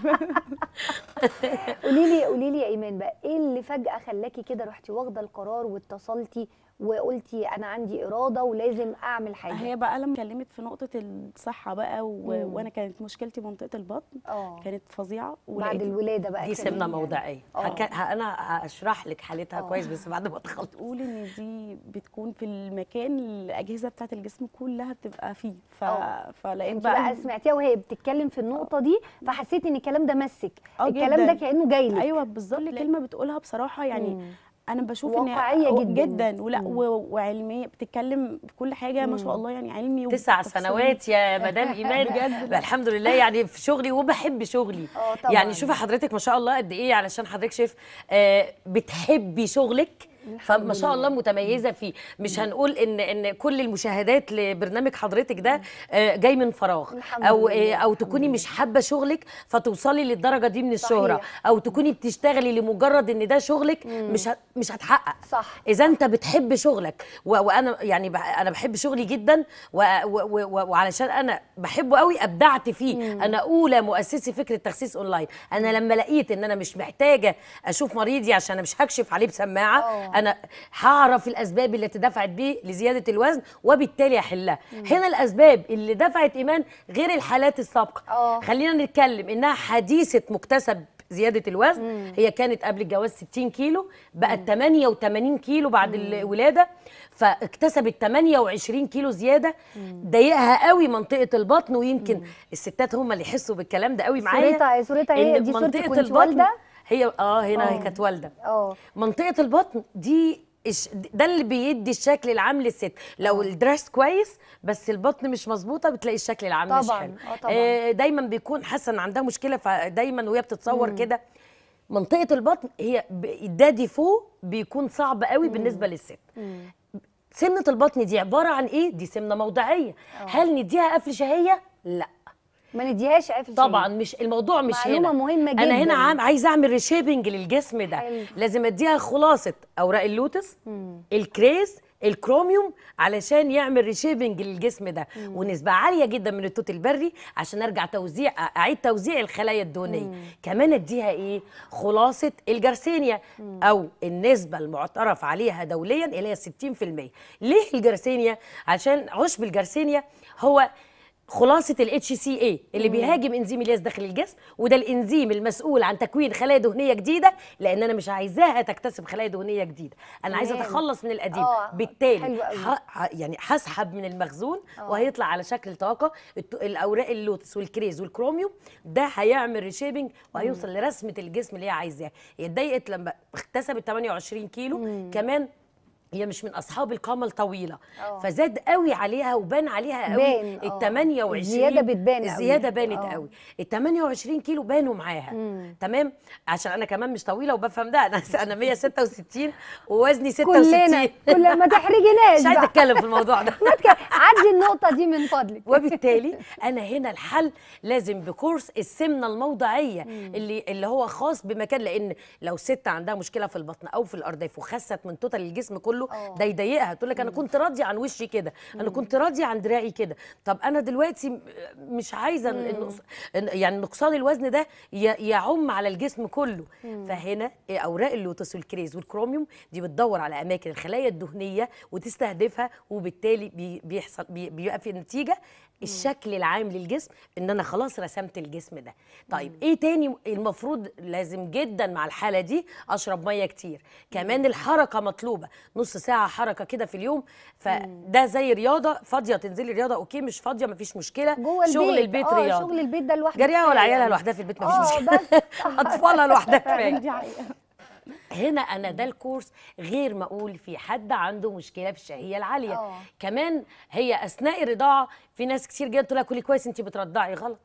قولي لي قولي لي يا ايمان بقى ايه اللي فجاه خلاكي كده رحتي واخده القرار واتصلتي وقلتي انا عندي اراده ولازم اعمل حاجه هي بقى لما اتكلمت في نقطه الصحه بقى و... مم. وانا كانت مشكلتي منطقه البطن اه كانت فظيعه بعد ولقيت الولاده بقى دي كمان سمنه يعني. موضعيه آه. هك... ه- انا هشرح لك حالتها آه. كويس بس بعد ما تخلص بتقول ان دي بتكون في المكان الاجهزه بتاعه الجسم كلها بتبقى فيه ف... آه. فلقيت انت بقى بقى سمعتيها وهي بتتكلم في النقطه دي فحسيتي ان الكلام ده مسك آه الكلام جداً. ده كانه جاي لك ايوه بالظبط كلمه بتقولها بصراحه يعني مم. انا بشوف ان واقعية آه، جداً. جدا ولا مم. و- وعلميه بتتكلم في كل حاجه ما شاء الله يعني علمي تسع وتفصيل. سنوات يا مدام ايمان بجد. بقى الحمد لله يعني في شغلي وبحب شغلي اه طبعا يعني شوفي حضرتك ما شاء الله قد ايه علشان حضرتك شايف آه بتحبي شغلك فما شاء الله متميزه فيه مش هنقول ان ان كل المشاهدات لبرنامج حضرتك ده آه جاي من فراغ الحمد او لله، آه او الحمد تكوني مش حابه شغلك فتوصلي للدرجه دي من الشهره صحيح. او تكوني بتشتغلي لمجرد ان ده شغلك مش ه- مش هتحقق صح اذا انت بتحب شغلك و- وانا يعني بح- انا بحب شغلي جدا و- و- و- وعلشان انا بحبه قوي ابدعت فيه انا اولى مؤسسي فكره تخسيس اونلاين انا لما لقيت ان انا مش محتاجه اشوف مريضي عشان انا مش هكشف عليه بسماعه اه. انا هعرف الاسباب اللي دفعت بيه لزياده الوزن وبالتالي احلها هنا الاسباب اللي دفعت ايمان غير الحالات السابقه اه. خلينا نتكلم انها حديثه مكتسب زياده الوزن هي كانت قبل الجواز 60 كيلو بقت 88 كيلو بعد الولاده فاكتسبت 28 كيلو زياده ضايقها قوي منطقه البطن ويمكن الستات هم اللي يحسوا بالكلام ده قوي معايا صورتها صورتها هي إن دي صورتك منطقه وانت البطن والده هي اه هنا هي آه. كانت والده اه منطقه البطن دي الش- ده اللي بيدي الشكل العام للست لو الدرس كويس بس البطن مش مظبوطه بتلاقي الشكل العام مش طبعاً، حلو آه طبعاً. آه دايما بيكون حاسه ان عندها مشكله فدايما وهي بتتصور كده منطقه البطن هي ب- ده ديفو بيكون صعب قوي بالنسبه للست سمنه البطن دي عباره عن ايه دي سمنه موضعيه هل نديها قفل شهيه لا ما نديهاش قافل طبعا مش الموضوع مش معلومة هنا مهمة انا هنا جداً. عام عايزه اعمل ريشيبنج للجسم ده حلو. لازم اديها خلاصه اوراق اللوتس الكريز الكروميوم علشان يعمل ريشيبنج للجسم ده ونسبه عاليه جدا من التوت البري عشان ارجع توزيع اعيد توزيع الخلايا الدهنيه كمان اديها ايه خلاصه الجرسينيا او النسبه المعترف عليها دوليا اللي هي 60% ليه الجرسينيا عشان عشب الجرسينيا هو خلاصه الاتش سي اي اللي بيهاجم انزيم الياس داخل الجسم وده الانزيم المسؤول عن تكوين خلايا دهنيه جديده لان انا مش عايزاها تكتسب خلايا دهنيه جديده انا عايزه تمام. اتخلص من القديم آه، بالتالي حلو قوي. ه- ه- يعني هسحب من المخزون آه. وهيطلع على شكل طاقه الت- الاوراق اللوتس والكريز والكروميوم ده هيعمل ريشيبنج وهيوصل لرسمه الجسم اللي هي عايزاها هي اتضايقت لما اكتسبت 28 كيلو كمان هي مش من اصحاب القامه الطويله آه. فزاد قوي عليها وبان عليها قوي بان، آه. ال 28 الزيادة بتبان قوي. الزياده بانت آه. قوي ال 28 كيلو بانوا معاها مم. تمام عشان انا كمان مش طويله وبفهم ده انا انا 166 ووزني 66 كلنا كلنا ما تحرجناش مش عايزه بقى. اتكلم في الموضوع ده ما تك- عدي النقطه دي من فضلك وبالتالي انا هنا الحل لازم بكورس السمنه الموضعيه اللي اللي هو خاص بمكان لان لو ست عندها مشكله في البطن او في الارداف وخست من توتال الجسم كله آه. ده يضايقها تقول لك انا كنت راضيه عن وشي كده انا كنت راضيه عن دراعي كده طب انا دلوقتي م- مش عايزه النقص يعني نقصان الوزن ده ي- يعم على الجسم كله فهنا اوراق اللوتس والكريز والكروميوم دي بتدور على اماكن الخلايا الدهنيه وتستهدفها وبالتالي بي- بيحصل بي- بيبقى في النتيجه الشكل العام للجسم ان انا خلاص رسمت الجسم ده طيب ايه تاني المفروض لازم جدا مع الحاله دي اشرب ميه كتير كمان الحركه مطلوبه نص ساعه حركه كده في اليوم فده زي رياضه فاضيه تنزلي رياضه اوكي مش فاضيه مفيش مشكله جوه البيت شغل البيت آه، رياضه شغل البيت ده لوحده جريها ولا كفاية عيالها يعني. لوحدها في البيت اه مفيش مشكله بس اطفالها لوحدها كفايه دي حقيقه هنا انا ده الكورس غير ما اقول في حد عنده مشكله في الشهيه العاليه آه. كمان هي اثناء الرضاعه في ناس كتير جدا تقول لها كلي كويس انت بترضعي غلط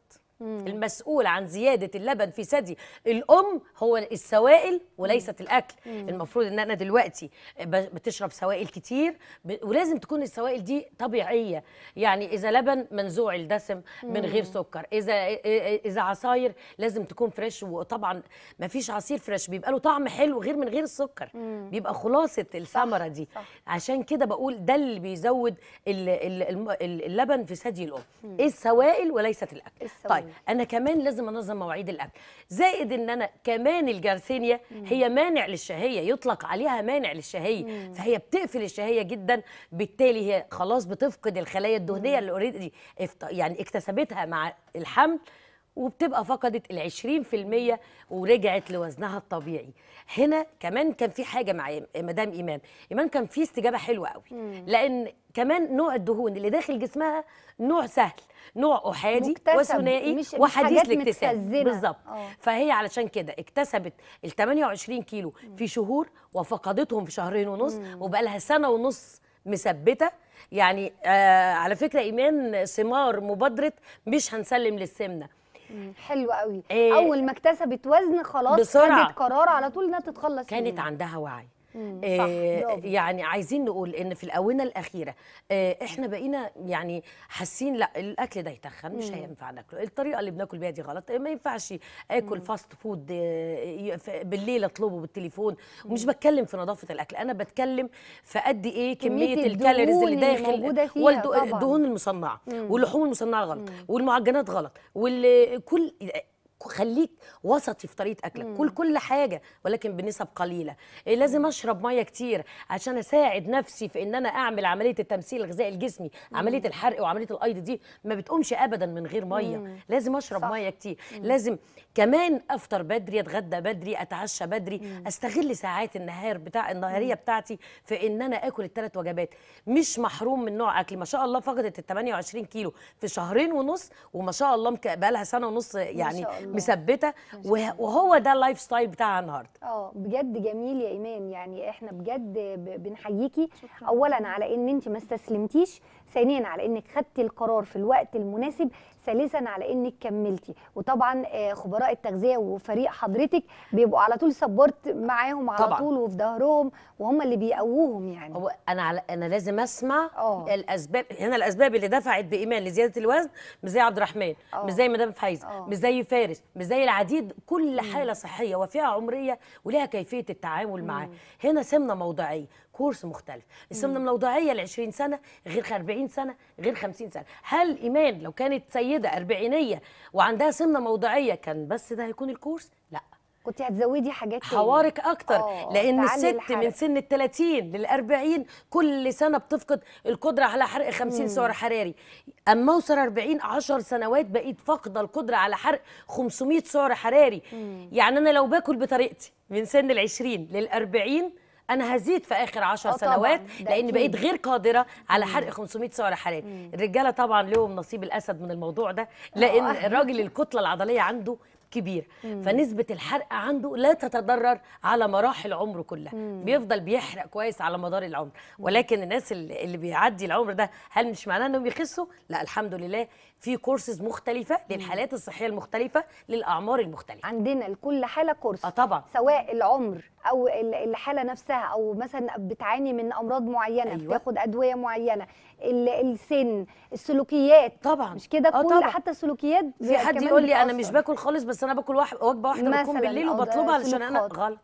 المسؤول عن زياده اللبن في ثدي الام هو السوائل وليست الاكل المفروض ان انا دلوقتي ب- بتشرب سوائل كتير ب- ولازم تكون السوائل دي طبيعيه يعني اذا لبن منزوع الدسم من غير سكر اذا اذا عصاير لازم تكون فريش وطبعا ما فيش عصير فريش بيبقى له طعم حلو غير من غير السكر بيبقى خلاصه الثمره دي صح. عشان كده بقول ده اللي بيزود ال- ال- الم- ال- اللبن في ثدي الام السوائل وليست الاكل السوائل. طيب انا كمان لازم انظم مواعيد الاكل زائد ان انا كمان الجارسينيا هي مانع للشهيه يطلق عليها مانع للشهيه فهي بتقفل الشهيه جدا بالتالي هي خلاص بتفقد الخلايا الدهنيه اللي اوريدي يعني اكتسبتها مع الحمل وبتبقى فقدت ال 20% ورجعت لوزنها الطبيعي هنا كمان كان في حاجه مع مدام ايمان ايمان كان في استجابه حلوه قوي لان كمان نوع الدهون اللي داخل جسمها نوع سهل نوع احادي مكتسب، وثنائي مش- مش وحديث حاجات الاكتساب متخزنة. بالظبط آه. فهي علشان كده اكتسبت ال 28 كيلو في شهور وفقدتهم في شهرين ونص وبقى لها سنه ونص مثبته يعني آه على فكره ايمان ثمار مبادره مش هنسلم للسمنه حلو قوي إيه. اول ما اكتسبت وزن خلاص بسرعة. خدت قرار على طول انها تتخلص كانت منه. عندها وعي مم، صح، آه، برافو. يعني عايزين نقول ان في الاونه الاخيره آه، احنا بقينا يعني حاسين لا الاكل ده يتخن مش هينفع ناكله الطريقه اللي بناكل بيها دي غلط آه، ما ينفعش اكل فاست فود آه، ي- ف- بالليل اطلبه بالتليفون ومش بتكلم في نظافه الاكل انا بتكلم في قد ايه كمية كميه الكالوريز الدهون اللي اللي موجودة داخل فيها والد- طبعاً. الدهون المصنعه واللحوم المصنعه غلط والمعجنات غلط والكل خليك وسطي في طريقه اكلك كل كل حاجه ولكن بنسب قليله إيه لازم اشرب ميه كتير عشان اساعد نفسي في ان انا اعمل عمليه التمثيل الغذائي لجسمي عمليه الحرق وعمليه الايض دي ما بتقومش ابدا من غير ميه لازم اشرب صح. ميه كتير لازم كمان افطر بدري اتغدى بدري اتعشى بدري استغل ساعات النهار بتاع النهاريه بتاعتي في ان انا اكل الثلاث وجبات مش محروم من نوع اكل ما شاء الله فقدت ال 28 كيلو في شهرين ونص وما شاء الله مك- بقى لها سنه ونص يعني شاء الله. مثبته وه- وهو ده اللايف ستايل بتاعها النهارده اه بجد جميل يا ايمان يعني احنا بجد ب- بنحييكي اولا على ان انت ما استسلمتيش ثانيا على انك خدتي القرار في الوقت المناسب ثالثا على انك كملتي وطبعا آه، خبراء التغذيه وفريق حضرتك بيبقوا على طول سبورت معاهم على طبعاً. طول وفي ظهرهم وهم اللي بيقووهم يعني هو انا على انا لازم اسمع آه. الاسباب هنا الاسباب اللي دفعت بايمان لزياده الوزن مش زي عبد الرحمن آه. مش زي مدام فايزه آه. مش زي فارس مش زي العديد كل حاله صحيه وفئه عمريه ولها كيفيه التعامل معاه هنا سمنه موضعيه كورس مختلف السمنه الموضعيه ل 20 سنه غير 40 سنه غير 50 سنه هل ايمان لو كانت سيده اربعينيه وعندها سمنه موضعيه كان بس ده هيكون الكورس لا كنت هتزودي حاجات تاني. حوارك اكتر آه، لان تعلي الست الحرق. من سن ال 30 لل 40 كل سنه بتفقد القدره على حرق 50 سعر حراري اما اوصل 40 10 سنوات بقيت فاقده القدره على حرق 500 سعر حراري يعني انا لو باكل بطريقتي من سن ال 20 لل 40 انا هزيد في اخر 10 آه طبعاً، سنوات ده لان أكيد. بقيت غير قادره على حرق 500 سعر حراري الرجاله طبعا لهم نصيب الاسد من الموضوع ده لان آه. الراجل الكتله العضليه عنده كبير فنسبة الحرق عنده لا تتضرر على مراحل عمره كلها بيفضل بيحرق كويس على مدار العمر ولكن الناس اللي, اللي بيعدي العمر ده هل مش معناه انهم بيخسوا لا الحمد لله في كورسز مختلفة للحالات الصحية المختلفة للأعمار المختلفة عندنا لكل حاله كورس اه طبعا سواء العمر او ال- الحاله نفسها او مثلا بتعاني من امراض معينه أيوة. أيوة. بتاخد ادويه معينه ال- السن السلوكيات طبعا مش كده آه كل طبعا. حتى السلوكيات في حد كمان يقول لي انا مش بتأثر. باكل خالص بس انا باكل واحد وجبه واحده بتكون مثلاً، بالليل أو ده وبطلبها علشان سلوك انا خاطئ. غلط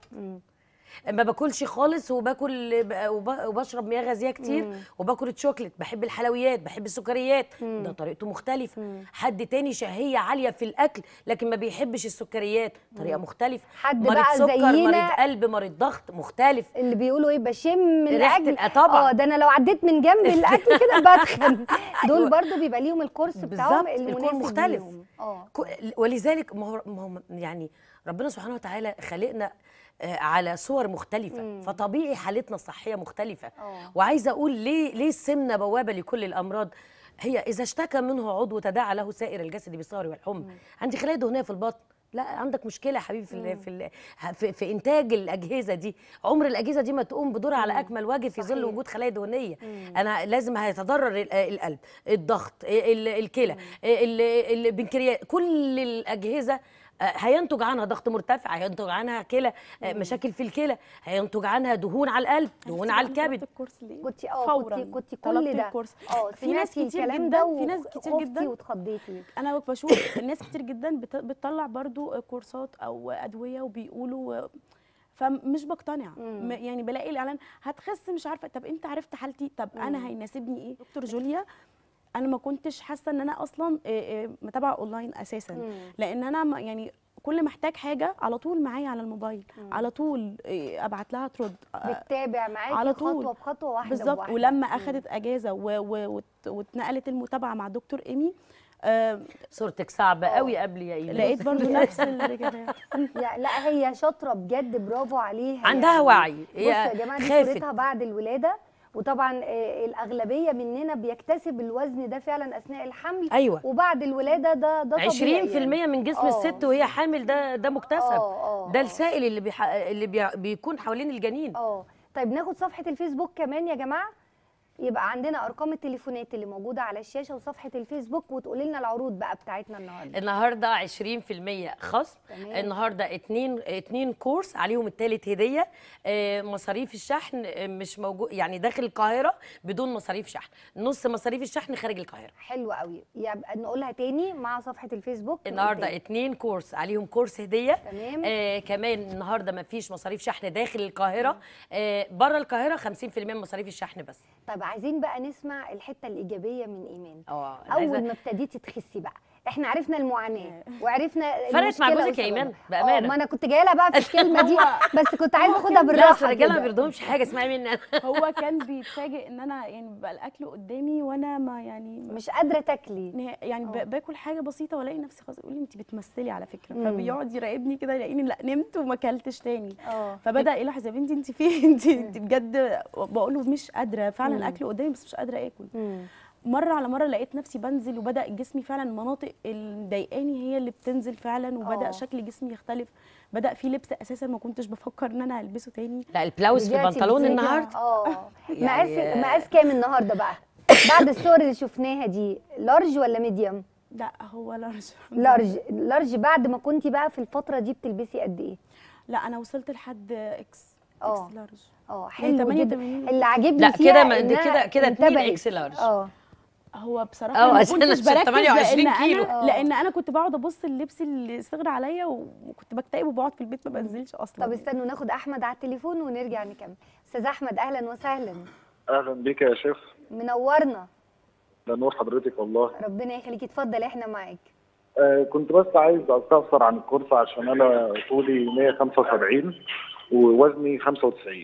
ما باكلش خالص وباكل وب- وبشرب مياه غازيه كتير وباكل الشوكليت بحب الحلويات بحب السكريات ده طريقته مختلفه حد تاني شهيه عاليه في الاكل لكن ما بيحبش السكريات طريقه مختلفه حد مريض بقى سكر زينا مريض قلب مريض ضغط مختلف اللي بيقولوا ايه بشم ريحة الاكل الأ- طبعاً. اه ده انا لو عديت من جنب الاكل كده بتخن دول أيوة. برضو بيبقى ليهم الكورس بتاعهم بالظبط، الكور المناسب مختلف. ليهم. اه كو- ولذلك ما هو ما هو يعني ربنا سبحانه وتعالى خلقنا آه، على صور مختلفة فطبيعي حالتنا الصحية مختلفة آه. وعايزة أقول ليه ليه السمنة بوابة لكل الأمراض هي إذا اشتكى منه عضو تداعى له سائر الجسد بالسهر والحمى عندي خلايا دهنية في البطن لا عندك مشكله يا حبيبي في ال في, ال في, في انتاج الاجهزه دي عمر الاجهزه دي ما تقوم بدورها على اكمل وجه في ظل صحيح. وجود خلايا دهنيه انا لازم هيتضرر ال- القلب الضغط ال- الكلى ال- البنكرياس كل الاجهزه آه، هينتج عنها ضغط مرتفع هينتج عنها كلى آه، مشاكل في الكلى هينتج عنها دهون على القلب دهون على أنا طلبت الكبد الكورس ليه كنت اه فورا كنت كنت طلبت كل ده الكورس. اه في ناس سمعتي كتير الكلام جدا ده في ناس كتير وخفتي جدا واتخضيتي انا بشوف الناس كتير جدا بت- بتطلع برضو كورسات او ادويه وبيقولوا فمش بقتنع م- يعني بلاقي الاعلان هتخس مش عارفه طب انت عرفت حالتي طب انا هيناسبني ايه دكتور جوليا انا ما كنتش حاسه ان انا اصلا آه، آه، متابعه اونلاين اساسا مم. لان انا ما- يعني كل ما احتاج حاجه على طول معايا على الموبايل على طول آه، ابعت لها ترد آه، بتتابع معاكي على طول. خطوه بخطوه واحده بالظبط بواحدة. ولما مم. اخذت اجازه و- و- وات- واتنقلت المتابعه مع دكتور ايمي آه، صورتك صعبه آه. قوي قبل يا ايمان لقيت برضو نفس الاجابات يا لا هي شاطره بجد برافو عليها عندها يعني. وعي. بصوا هي يا جماعه دي خافت. صورتها بعد الولاده وطبعا آه، الاغلبيه مننا بيكتسب الوزن ده فعلا اثناء الحمل ايوه وبعد الولاده ده ده طبيعي 20% يعني. من جسم آه. الست وهي حامل ده ده مكتسب آه، آه، ده آه. السائل اللي بيح... اللي بي... بيكون حوالين الجنين اه طيب ناخد صفحه الفيسبوك كمان يا جماعه يبقى عندنا ارقام التليفونات اللي موجوده على الشاشه وصفحه الفيسبوك وتقولي لنا العروض بقى بتاعتنا النهارده النهارده 20% خصم تمام. النهارده اتنين اتنين كورس عليهم التالت هديه آه، مصاريف الشحن آه، مش موجود يعني داخل القاهره بدون مصاريف شحن نص مصاريف الشحن خارج القاهره حلو قوي يبقى نقولها تاني مع صفحه الفيسبوك النهارده نقول تاني. اتنين كورس عليهم كورس هديه تمام. آه كمان النهارده ما فيش مصاريف شحن داخل القاهره آه بره القاهره 50% من مصاريف الشحن بس طيب عايزين بقى نسمع الحته الايجابيه من ايمان اه أنا عايزة- اول ما ابتديتي تخسي بقى احنا عرفنا المعاناه وعرفنا فرقت مع المشكلة جوزك يا وسببها. إيمان، بأمانة. اه ما انا كنت جايه لها بقى في الكلمه دي بس كنت عايزه هو اخدها كان- لا بالراحه اصل الرجاله ما كده. بيرضوهمش حاجه اسمعي مني انا هو كان بيتفاجئ ان انا يعني بقى الاكل قدامي وانا ما يعني مش قادره تاكلي نه- يعني آه. ب- باكل حاجه بسيطه والاقي نفسي خلاص يقول لي انت بتمثلي على فكره فبيقعد يراقبني كده يلاقيني لا نمت وما اكلتش تاني اه فبدا يلاحظ يا بنتي انت فين انت انت بجد بقول له مش قادره فعلا الاكل قدامي بس مش قادره اكل مم. مره على مره لقيت نفسي بنزل وبدا جسمي فعلا المناطق اللي مضايقاني هي اللي بتنزل فعلا وبدا آه. شكل جسمي يختلف بدا في لبس اساسا ما كنتش بفكر ان انا البسه تاني لا البلاوز في رجعتي البنطلون بزيادة. النهارده اه يعني- مقاس مقاس كام النهارده بقى بعد الصور اللي شفناها دي لارج ولا ميديوم لا هو لارج لارج لارج بعد ما كنتي بقى في الفتره دي بتلبسي قد ايه لا انا وصلت لحد اكس آه. اكس لارج اه يعني حلو جدا 88. اللي عاجبني لا فيها كده ما- دي إنها كده- كده اتنين انتبهت. إكس لارج. اه هو بصراحه اه أنا ما عشان كنتش عشان بركز 28 لان كيلو. انا آه. لان انا كنت بقعد ابص اللبس اللي صغر عليا وكنت بكتئب وبقعد في البيت ما بنزلش اصلا طب استنوا ناخد احمد على التليفون ونرجع نكمل استاذ احمد اهلا وسهلا اهلا بيك يا شيخ منورنا ده نور حضرتك والله ربنا يخليك اتفضل احنا معاك آه كنت بس عايز استفسر عن الكورس عشان انا طولي 175 ووزني 95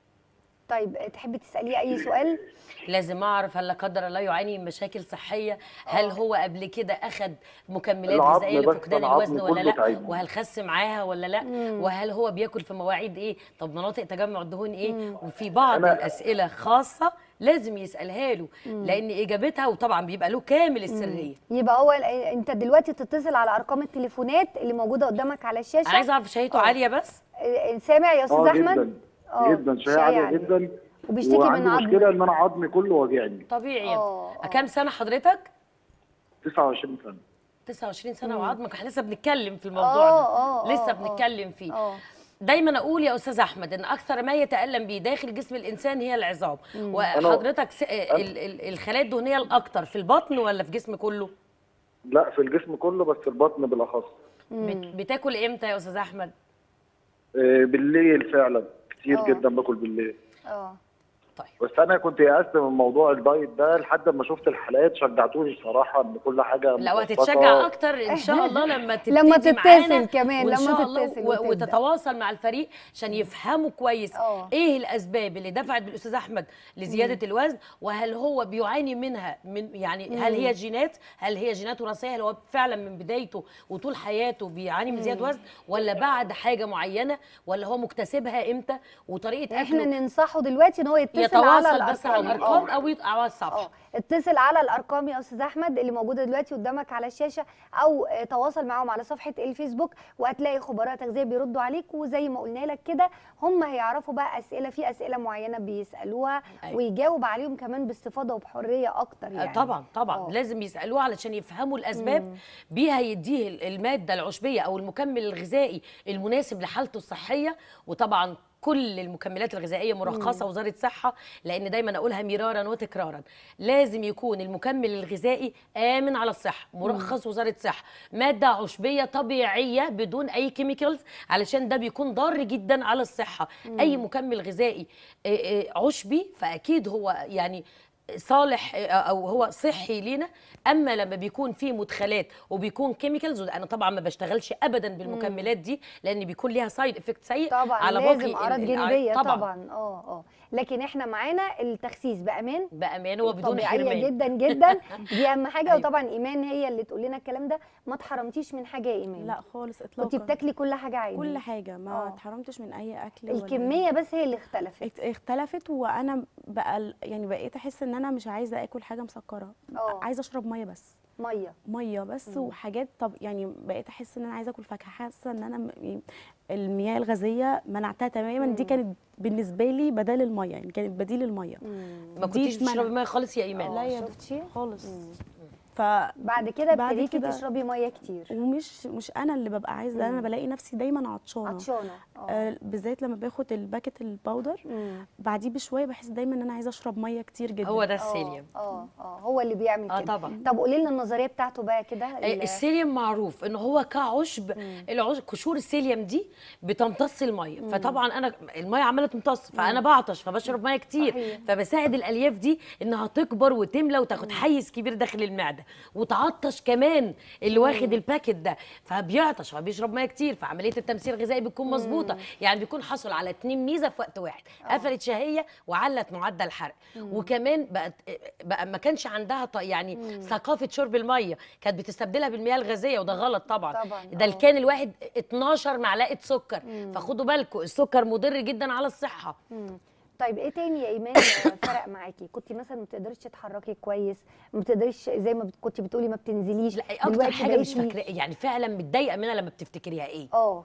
طيب تحبي تساليه اي سؤال لازم اعرف هل لا قدر الله يعاني من مشاكل صحيه هل هو قبل كده اخذ مكملات العظم غذائيه بس، لفقدان العظم الوزن ولا كله لا تعبني. وهل خس معاها ولا لا وهل هو بياكل في مواعيد ايه طب مناطق تجمع الدهون ايه وفي بعض أنا- الاسئله خاصه لازم يسالها له لان اجابتها وطبعا بيبقى له كامل السريه يبقى هو ال- انت دلوقتي تتصل على ارقام التليفونات اللي موجوده قدامك على الشاشه انا عايزه اعرف شهيته آه. عاليه بس اه، سامع يا استاذ اه احمد جدا آه، جدا شهية شهية عالية عالية. جدا وبيشتكي وعندي من عظمه مشكلة ان انا عظمي كله واجعني طبيعي آه، آه. كام سنه حضرتك 29 سنة 29 سنه وعظمك احنا لسه بنتكلم في الموضوع آه، ده آه، لسه آه، بنتكلم فيه اه دايما اقول يا استاذ احمد ان اكثر ما يتالم به داخل جسم الانسان هي العظام وحضرتك س... ال- ال- الخلايا الدهنيه الاكثر في البطن ولا في الجسم كله لا في الجسم كله بس البطن بالاخص بت... بتاكل امتى يا استاذ احمد آه بالليل فعلا كتير آه. جدا باكل بالليل اه طيب بس انا كنت يأست من موضوع الدايت ده لحد ما شفت الحلقات شجعتوني بصراحة ان كل حاجة لو مبسطة. هتتشجع اكتر ان شاء الله لما تبتدي لما تتصل معانا كمان، وإن لما شاء الله تتصل و... وتبدأ. وتتواصل مع الفريق عشان يفهموا كويس آه. ايه الاسباب اللي دفعت بالاستاذ احمد لزياده الوزن وهل هو بيعاني منها من يعني هل هي جينات هل هي جينات وراثيه هل هو فعلا من بدايته وطول حياته بيعاني من زياده وزن ولا بعد حاجه معينه ولا هو مكتسبها امتى وطريقه احنا اكله ننصحه دلوقتي ان هو يتصل يتواصل بس على الأرقام. الارقام آه. او يط- او على الصفحه اه اتصل على الارقام يا استاذ احمد اللي موجوده دلوقتي قدامك على الشاشه او آه، تواصل معاهم على صفحه الفيسبوك وهتلاقي خبراء تغذيه بيردوا عليك وزي ما قلنا لك كده هم هيعرفوا بقى اسئله في اسئله معينه بيسالوها أيوة. ويجاوب عليهم كمان باستفاضه وبحريه اكتر آه، يعني طبعا طبعا آه. لازم يسالوه علشان يفهموا الاسباب بيها يديه ال- الماده العشبيه او المكمل الغذائي المناسب لحالته الصحيه وطبعا كل المكملات الغذائيه مرخصه وزاره صحه لان دايما اقولها مرارا وتكرارا لازم يكون المكمل الغذائي امن على الصحه مرخص وزاره صحه ماده عشبيه طبيعيه بدون اي كيميكالز علشان ده بيكون ضار جدا على الصحه اي مكمل غذائي آه، آه، عشبي فاكيد هو يعني صالح او هو صحي لينا اما لما بيكون فيه مدخلات وبيكون كيميكالز انا طبعا ما بشتغلش ابدا بالمكملات دي لان بيكون ليها سايد افكت سيء طبعا على لازم باقي ال- اعراض ال- جانبيه طبعا, طبعا اه اه لكن احنا معانا التخسيس بامان بامان وبدون طبيعيه حرمان جدا جدا دي اهم حاجه أيوة. وطبعا ايمان هي اللي تقول لنا الكلام ده ما اتحرمتيش من حاجه يا ايمان لا خالص اطلاقا كنت بتاكلي كل حاجه عادي كل حاجه ما آه. اتحرمتش من اي اكل ولا- الكميه بس هي اللي اختلفت اخت- اختلفت وانا بقى ال- يعني بقيت احس ان انا مش عايزه اكل حاجه مسكره اه. عايزه اشرب ميه بس ميه ميه بس وحاجات طب يعني بقيت احس ان انا عايزه اكل فاكهه حاسه ان انا م- المياه الغازيه منعتها تماما دي كانت بالنسبه لي بدل الميه يعني كانت بديل الميه ما دي كنتيش اتمنع. بتشربي ميه خالص يا ايمان لا اه، يا شفتي خالص ف بعد كده بعد ابتديتي كده- تشربي ميه كتير ومش مش انا اللي ببقى عايزه انا بلاقي نفسي دايما عطشانه عطشانه اه آه بالذات لما باخد الباكت الباودر مم. بعديه بشويه بحس دايما ان انا عايزه اشرب ميه كتير جدا هو ده اه السيليوم اه اه هو اللي بيعمل اه كده طبعا طب قولي لنا النظريه بتاعته بقى كده آه، ال- السيليوم معروف ان هو كعشب العشب قشور السيليوم دي بتمتص الميه فطبعا انا الميه عماله تمتص فانا بعطش فبشرب ميه كتير صحيح. فبساعد الالياف دي انها تكبر وتملى وتاخد حيز كبير داخل المعده وتعطش كمان اللي واخد الباكت ده فبيعطش فبيشرب ميه كتير فعمليه التمثيل الغذائي بتكون مظبوطه يعني بيكون حصل على اتنين ميزه في وقت واحد قفلت شهيه وعلت معدل الحرق وكمان بقت بقى ما كانش عندها ط- يعني ثقافه شرب الميه كانت بتستبدلها بالمياه الغازيه وده غلط طبعا طبعاً، ده آه. الكان الواحد 12 معلقه سكر فخدوا بالكم السكر مضر جدا على الصحه مم. طيب ايه تاني يا ايمان فرق معاكي كنت مثلا ما بتقدريش تتحركي كويس ما بتقدريش زي ما بت- كنت بتقولي ما بتنزليش لا اكتر دلوقتي حاجه مش بقيتي- فاكره يعني فعلا متضايقه منها لما بتفتكريها ايه اه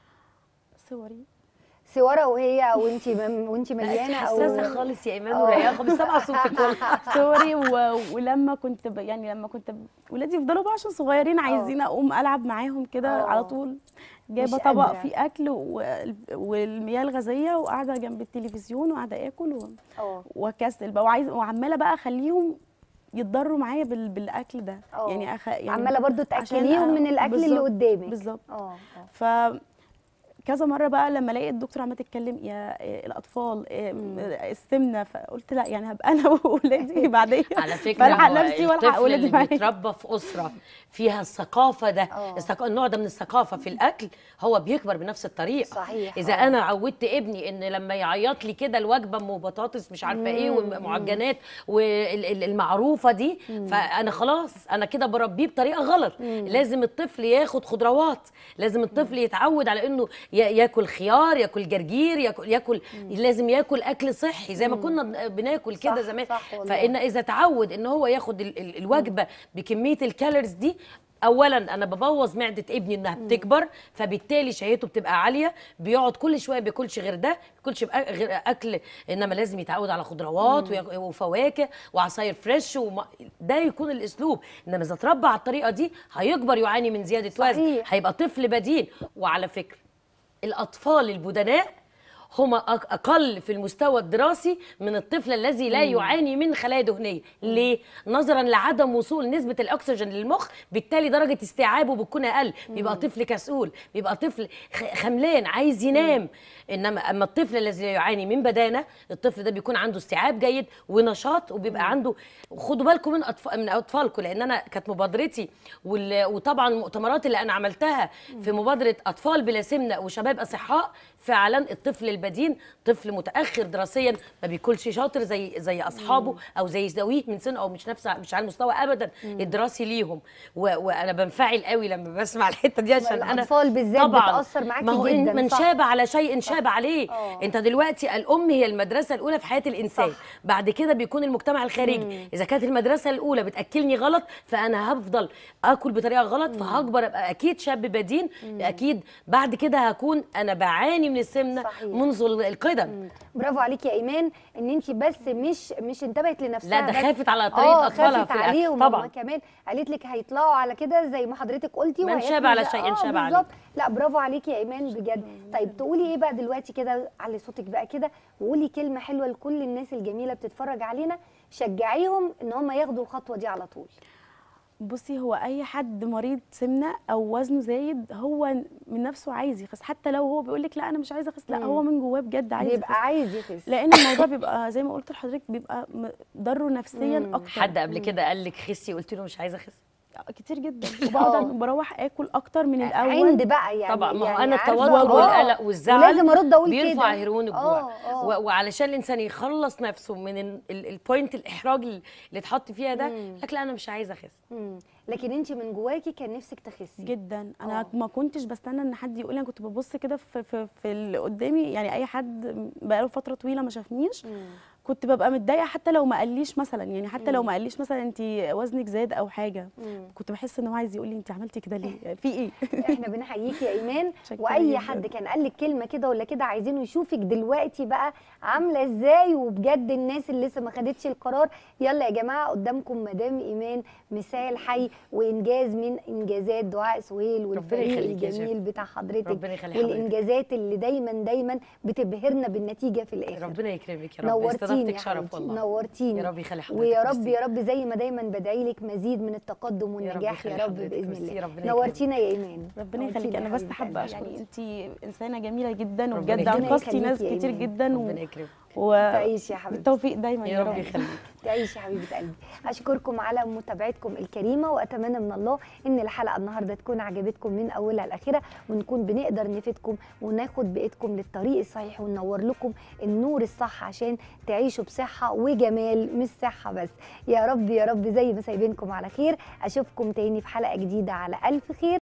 صوري سواره وهي وانت وانت مليانه او حساسه خالص يا ايمان آه. ورقيقه مش سامعه صوتك والله صوري و... ولما كنت ب... يعني لما كنت ب... ولادي يفضلوا بقى عشان صغيرين عايزين اقوم العب معاهم كده آه. على طول جايبه مش طبق قادرة. فيه اكل و... والمياه الغازيه وقاعده جنب التلفزيون وقاعده اكل و... اه واكسل بقى وعايز وعماله بقى اخليهم يتضروا معايا بال... بالاكل ده آه. يعني, أخ... يعني عماله برضو عشان تاكليهم أ- من الاكل اللي بالظبط، قدامك بالظبط اه اه ف كذا مره بقى لما الاقي الدكتور عماله تتكلم يا إيه الاطفال إيه السمنه فقلت لا يعني هبقى انا واولادي بعدين على فكره بلحق هو نفسي والحق الطفل اولادي اللي معايا بيتربى في اسره فيها الثقافه ده آه. الثق... النوع ده من الثقافه في الاكل هو بيكبر بنفس الطريقه صحيح، اذا آه. انا عودت ابني ان لما يعيط لي كده الوجبه ام بطاطس مش عارفه ايه ومعجنات والمعروفه دي فانا خلاص انا كده بربيه بطريقه غلط لازم الطفل ياخد خضروات لازم الطفل يتعود على انه ي- ياكل خيار ياكل جرجير ياكل ياكل لازم ياكل اكل صحي زي ما كنا بناكل كده صح، زمان صح والله. فان اذا تعود ان هو ياخد ال- ال- الوجبه بكميه الكالوريز دي اولا انا ببوظ معده ابني انها بتكبر فبالتالي شهيته بتبقى عاليه بيقعد كل شويه بياكلش غير ده بياكلش بقى غير اكل انما لازم يتعود على خضروات وياك- وفواكه وعصاير فريش وما ده يكون الاسلوب انما اذا اتربى على الطريقه دي هيكبر يعاني من زياده وزن صحيح. هيبقى طفل بدين وعلى فكره الاطفال البدناء هم أق- اقل في المستوى الدراسي من الطفل الذي لا يعاني من خلايا دهنيه ليه نظرا لعدم وصول نسبه الاكسجين للمخ بالتالي درجه استيعابه بتكون اقل بيبقى طفل كسول بيبقى طفل خ- خملان عايز ينام انما اما الطفل الذي لا يعاني من بدانه الطفل ده بيكون عنده استيعاب جيد ونشاط وبيبقى عنده خدوا بالكم من أطفال من اطفالكم لان انا كانت مبادرتي وال- وطبعا المؤتمرات اللي انا عملتها في مبادره اطفال بلا سمنه وشباب اصحاء فعلا الطفل البدين طفل متاخر دراسيا ما بياكلش شاطر زي زي اصحابه او زي ذويه من سنه او مش نفس مش على المستوى ابدا الدراسي ليهم و... وانا بنفعل قوي لما بسمع الحته دي عشان انا الأطفال بالذات طبعا بتأثر معاكي ما هو إن جداً، من صح. شاب على شيء شاب منشاب عليه آه. انت دلوقتي الام هي المدرسه الاولى في حياه الانسان صح. بعد كده بيكون المجتمع الخارجي اذا كانت المدرسه الاولى بتاكلني غلط فانا هفضل اكل بطريقه غلط فهكبر ابقى اكيد شاب بدين اكيد بعد كده هكون انا بعاني من السمنه صحيح. منذ القدم برافو عليكي يا ايمان ان انت بس مش مش انتبهت لنفسها لا، ده بس. خافت على طريقة آه، أطفالها خافت في الأكل. عليهم طبعاً. هما كمان قالت لك هيطلعوا على كده زي ما حضرتك قلتي من وهياكلوا شاب على زي- شيء آه، شاب عليه. بالظبط. لا برافو عليكي يا ايمان بجد طيب تقولي ايه بقى دلوقتي كده علي صوتك بقى كده وقولي كلمه حلوه لكل الناس الجميله بتتفرج علينا شجعيهم ان هم ياخدوا الخطوه دي على طول بصي هو اي حد مريض سمنه او وزنه زايد هو من نفسه عايز يخس حتى لو هو بيقول لك لا انا مش عايز اخس لا مم. هو من جواه بجد عايز بيبقى يخس عايز يخس لان الموضوع بيبقى زي ما قلت لحضرتك بيبقى م- ضره نفسيا مم. اكتر حد قبل كده قال لك خسي قلت له مش عايزه اخس كتير جدا وبقعد آه. بروح اكل اكتر من الاول عند بقى يعني طبعا ما هو يعني انا عارفة؟ التوتر آه. والقلق والزعل ولازم ارد اقول كده بيرفع هرمون الجوع آه، آه. و- وعلشان الانسان يخلص نفسه من ال- ال- البوينت الاحراج اللي اتحط فيها ده لك لا انا مش عايزه اخس مم. لكن انت من جواكي كان نفسك تخسي جدا انا آه. ما كنتش بستنى ان حد يقول لي انا كنت ببص كده في في, في اللي قدامي يعني اي حد بقاله فتره طويله ما شافنيش مم. كنت ببقى متضايقه حتى لو ما قاليش مثلا يعني حتى لو ما قاليش مثلا انت وزنك زاد او حاجه مم. كنت بحس ان هو عايز يقول لي انت عملتي كده ليه في ايه احنا بنحييكي يا ايمان شكرا واي جداً. حد كان قال لك كلمه كده ولا كده عايزينه يشوفك دلوقتي بقى عامله ازاي وبجد الناس اللي لسه ما خدتش القرار يلا يا جماعه قدامكم مدام ايمان مثال حي وانجاز من انجازات دعاء سهيل والفريق يخليك يا الجميل شيخ. بتاع حضرتك ربنا يخلي حضرتك. والانجازات اللي دايما دايما بتبهرنا بالنتيجه في الاخر ربنا يكرمك يا رب نورتيني استضافتك يا شرف حبيبتي والله نورتيني يا رب يخلي حضرتك ويا رب ميرسي. يا رب زي ما دايما بدعي لك مزيد من التقدم والنجاح يا يخلي رب حضرتك. باذن ميرسي، الله ربنا يكرمك. نورتينا يا ايمان ربنا نورتينا يخليك يا انا بس حبيبة حابه قلبي. يعني انت انسانه جميله جدا ربنا وبجد يخليك. انقذتي ربنا ناس يخليك يا كتير إيمان. جدا ربنا يكرمك تعيشي يا حبيبتي. بالتوفيق دايما يا رب يخليك تعيشي يا حبيبه قلبي اشكركم على متابعتكم الكريمه واتمنى من الله ان الحلقه النهارده تكون عجبتكم من اولها لاخرها ونكون بنقدر نفيدكم وناخد بايدكم للطريق الصحيح وننور لكم النور الصح عشان تعيشوا بصحه وجمال مش صحه بس يا رب يا رب زي ما سايبينكم على خير اشوفكم تاني في حلقه جديده على الف خير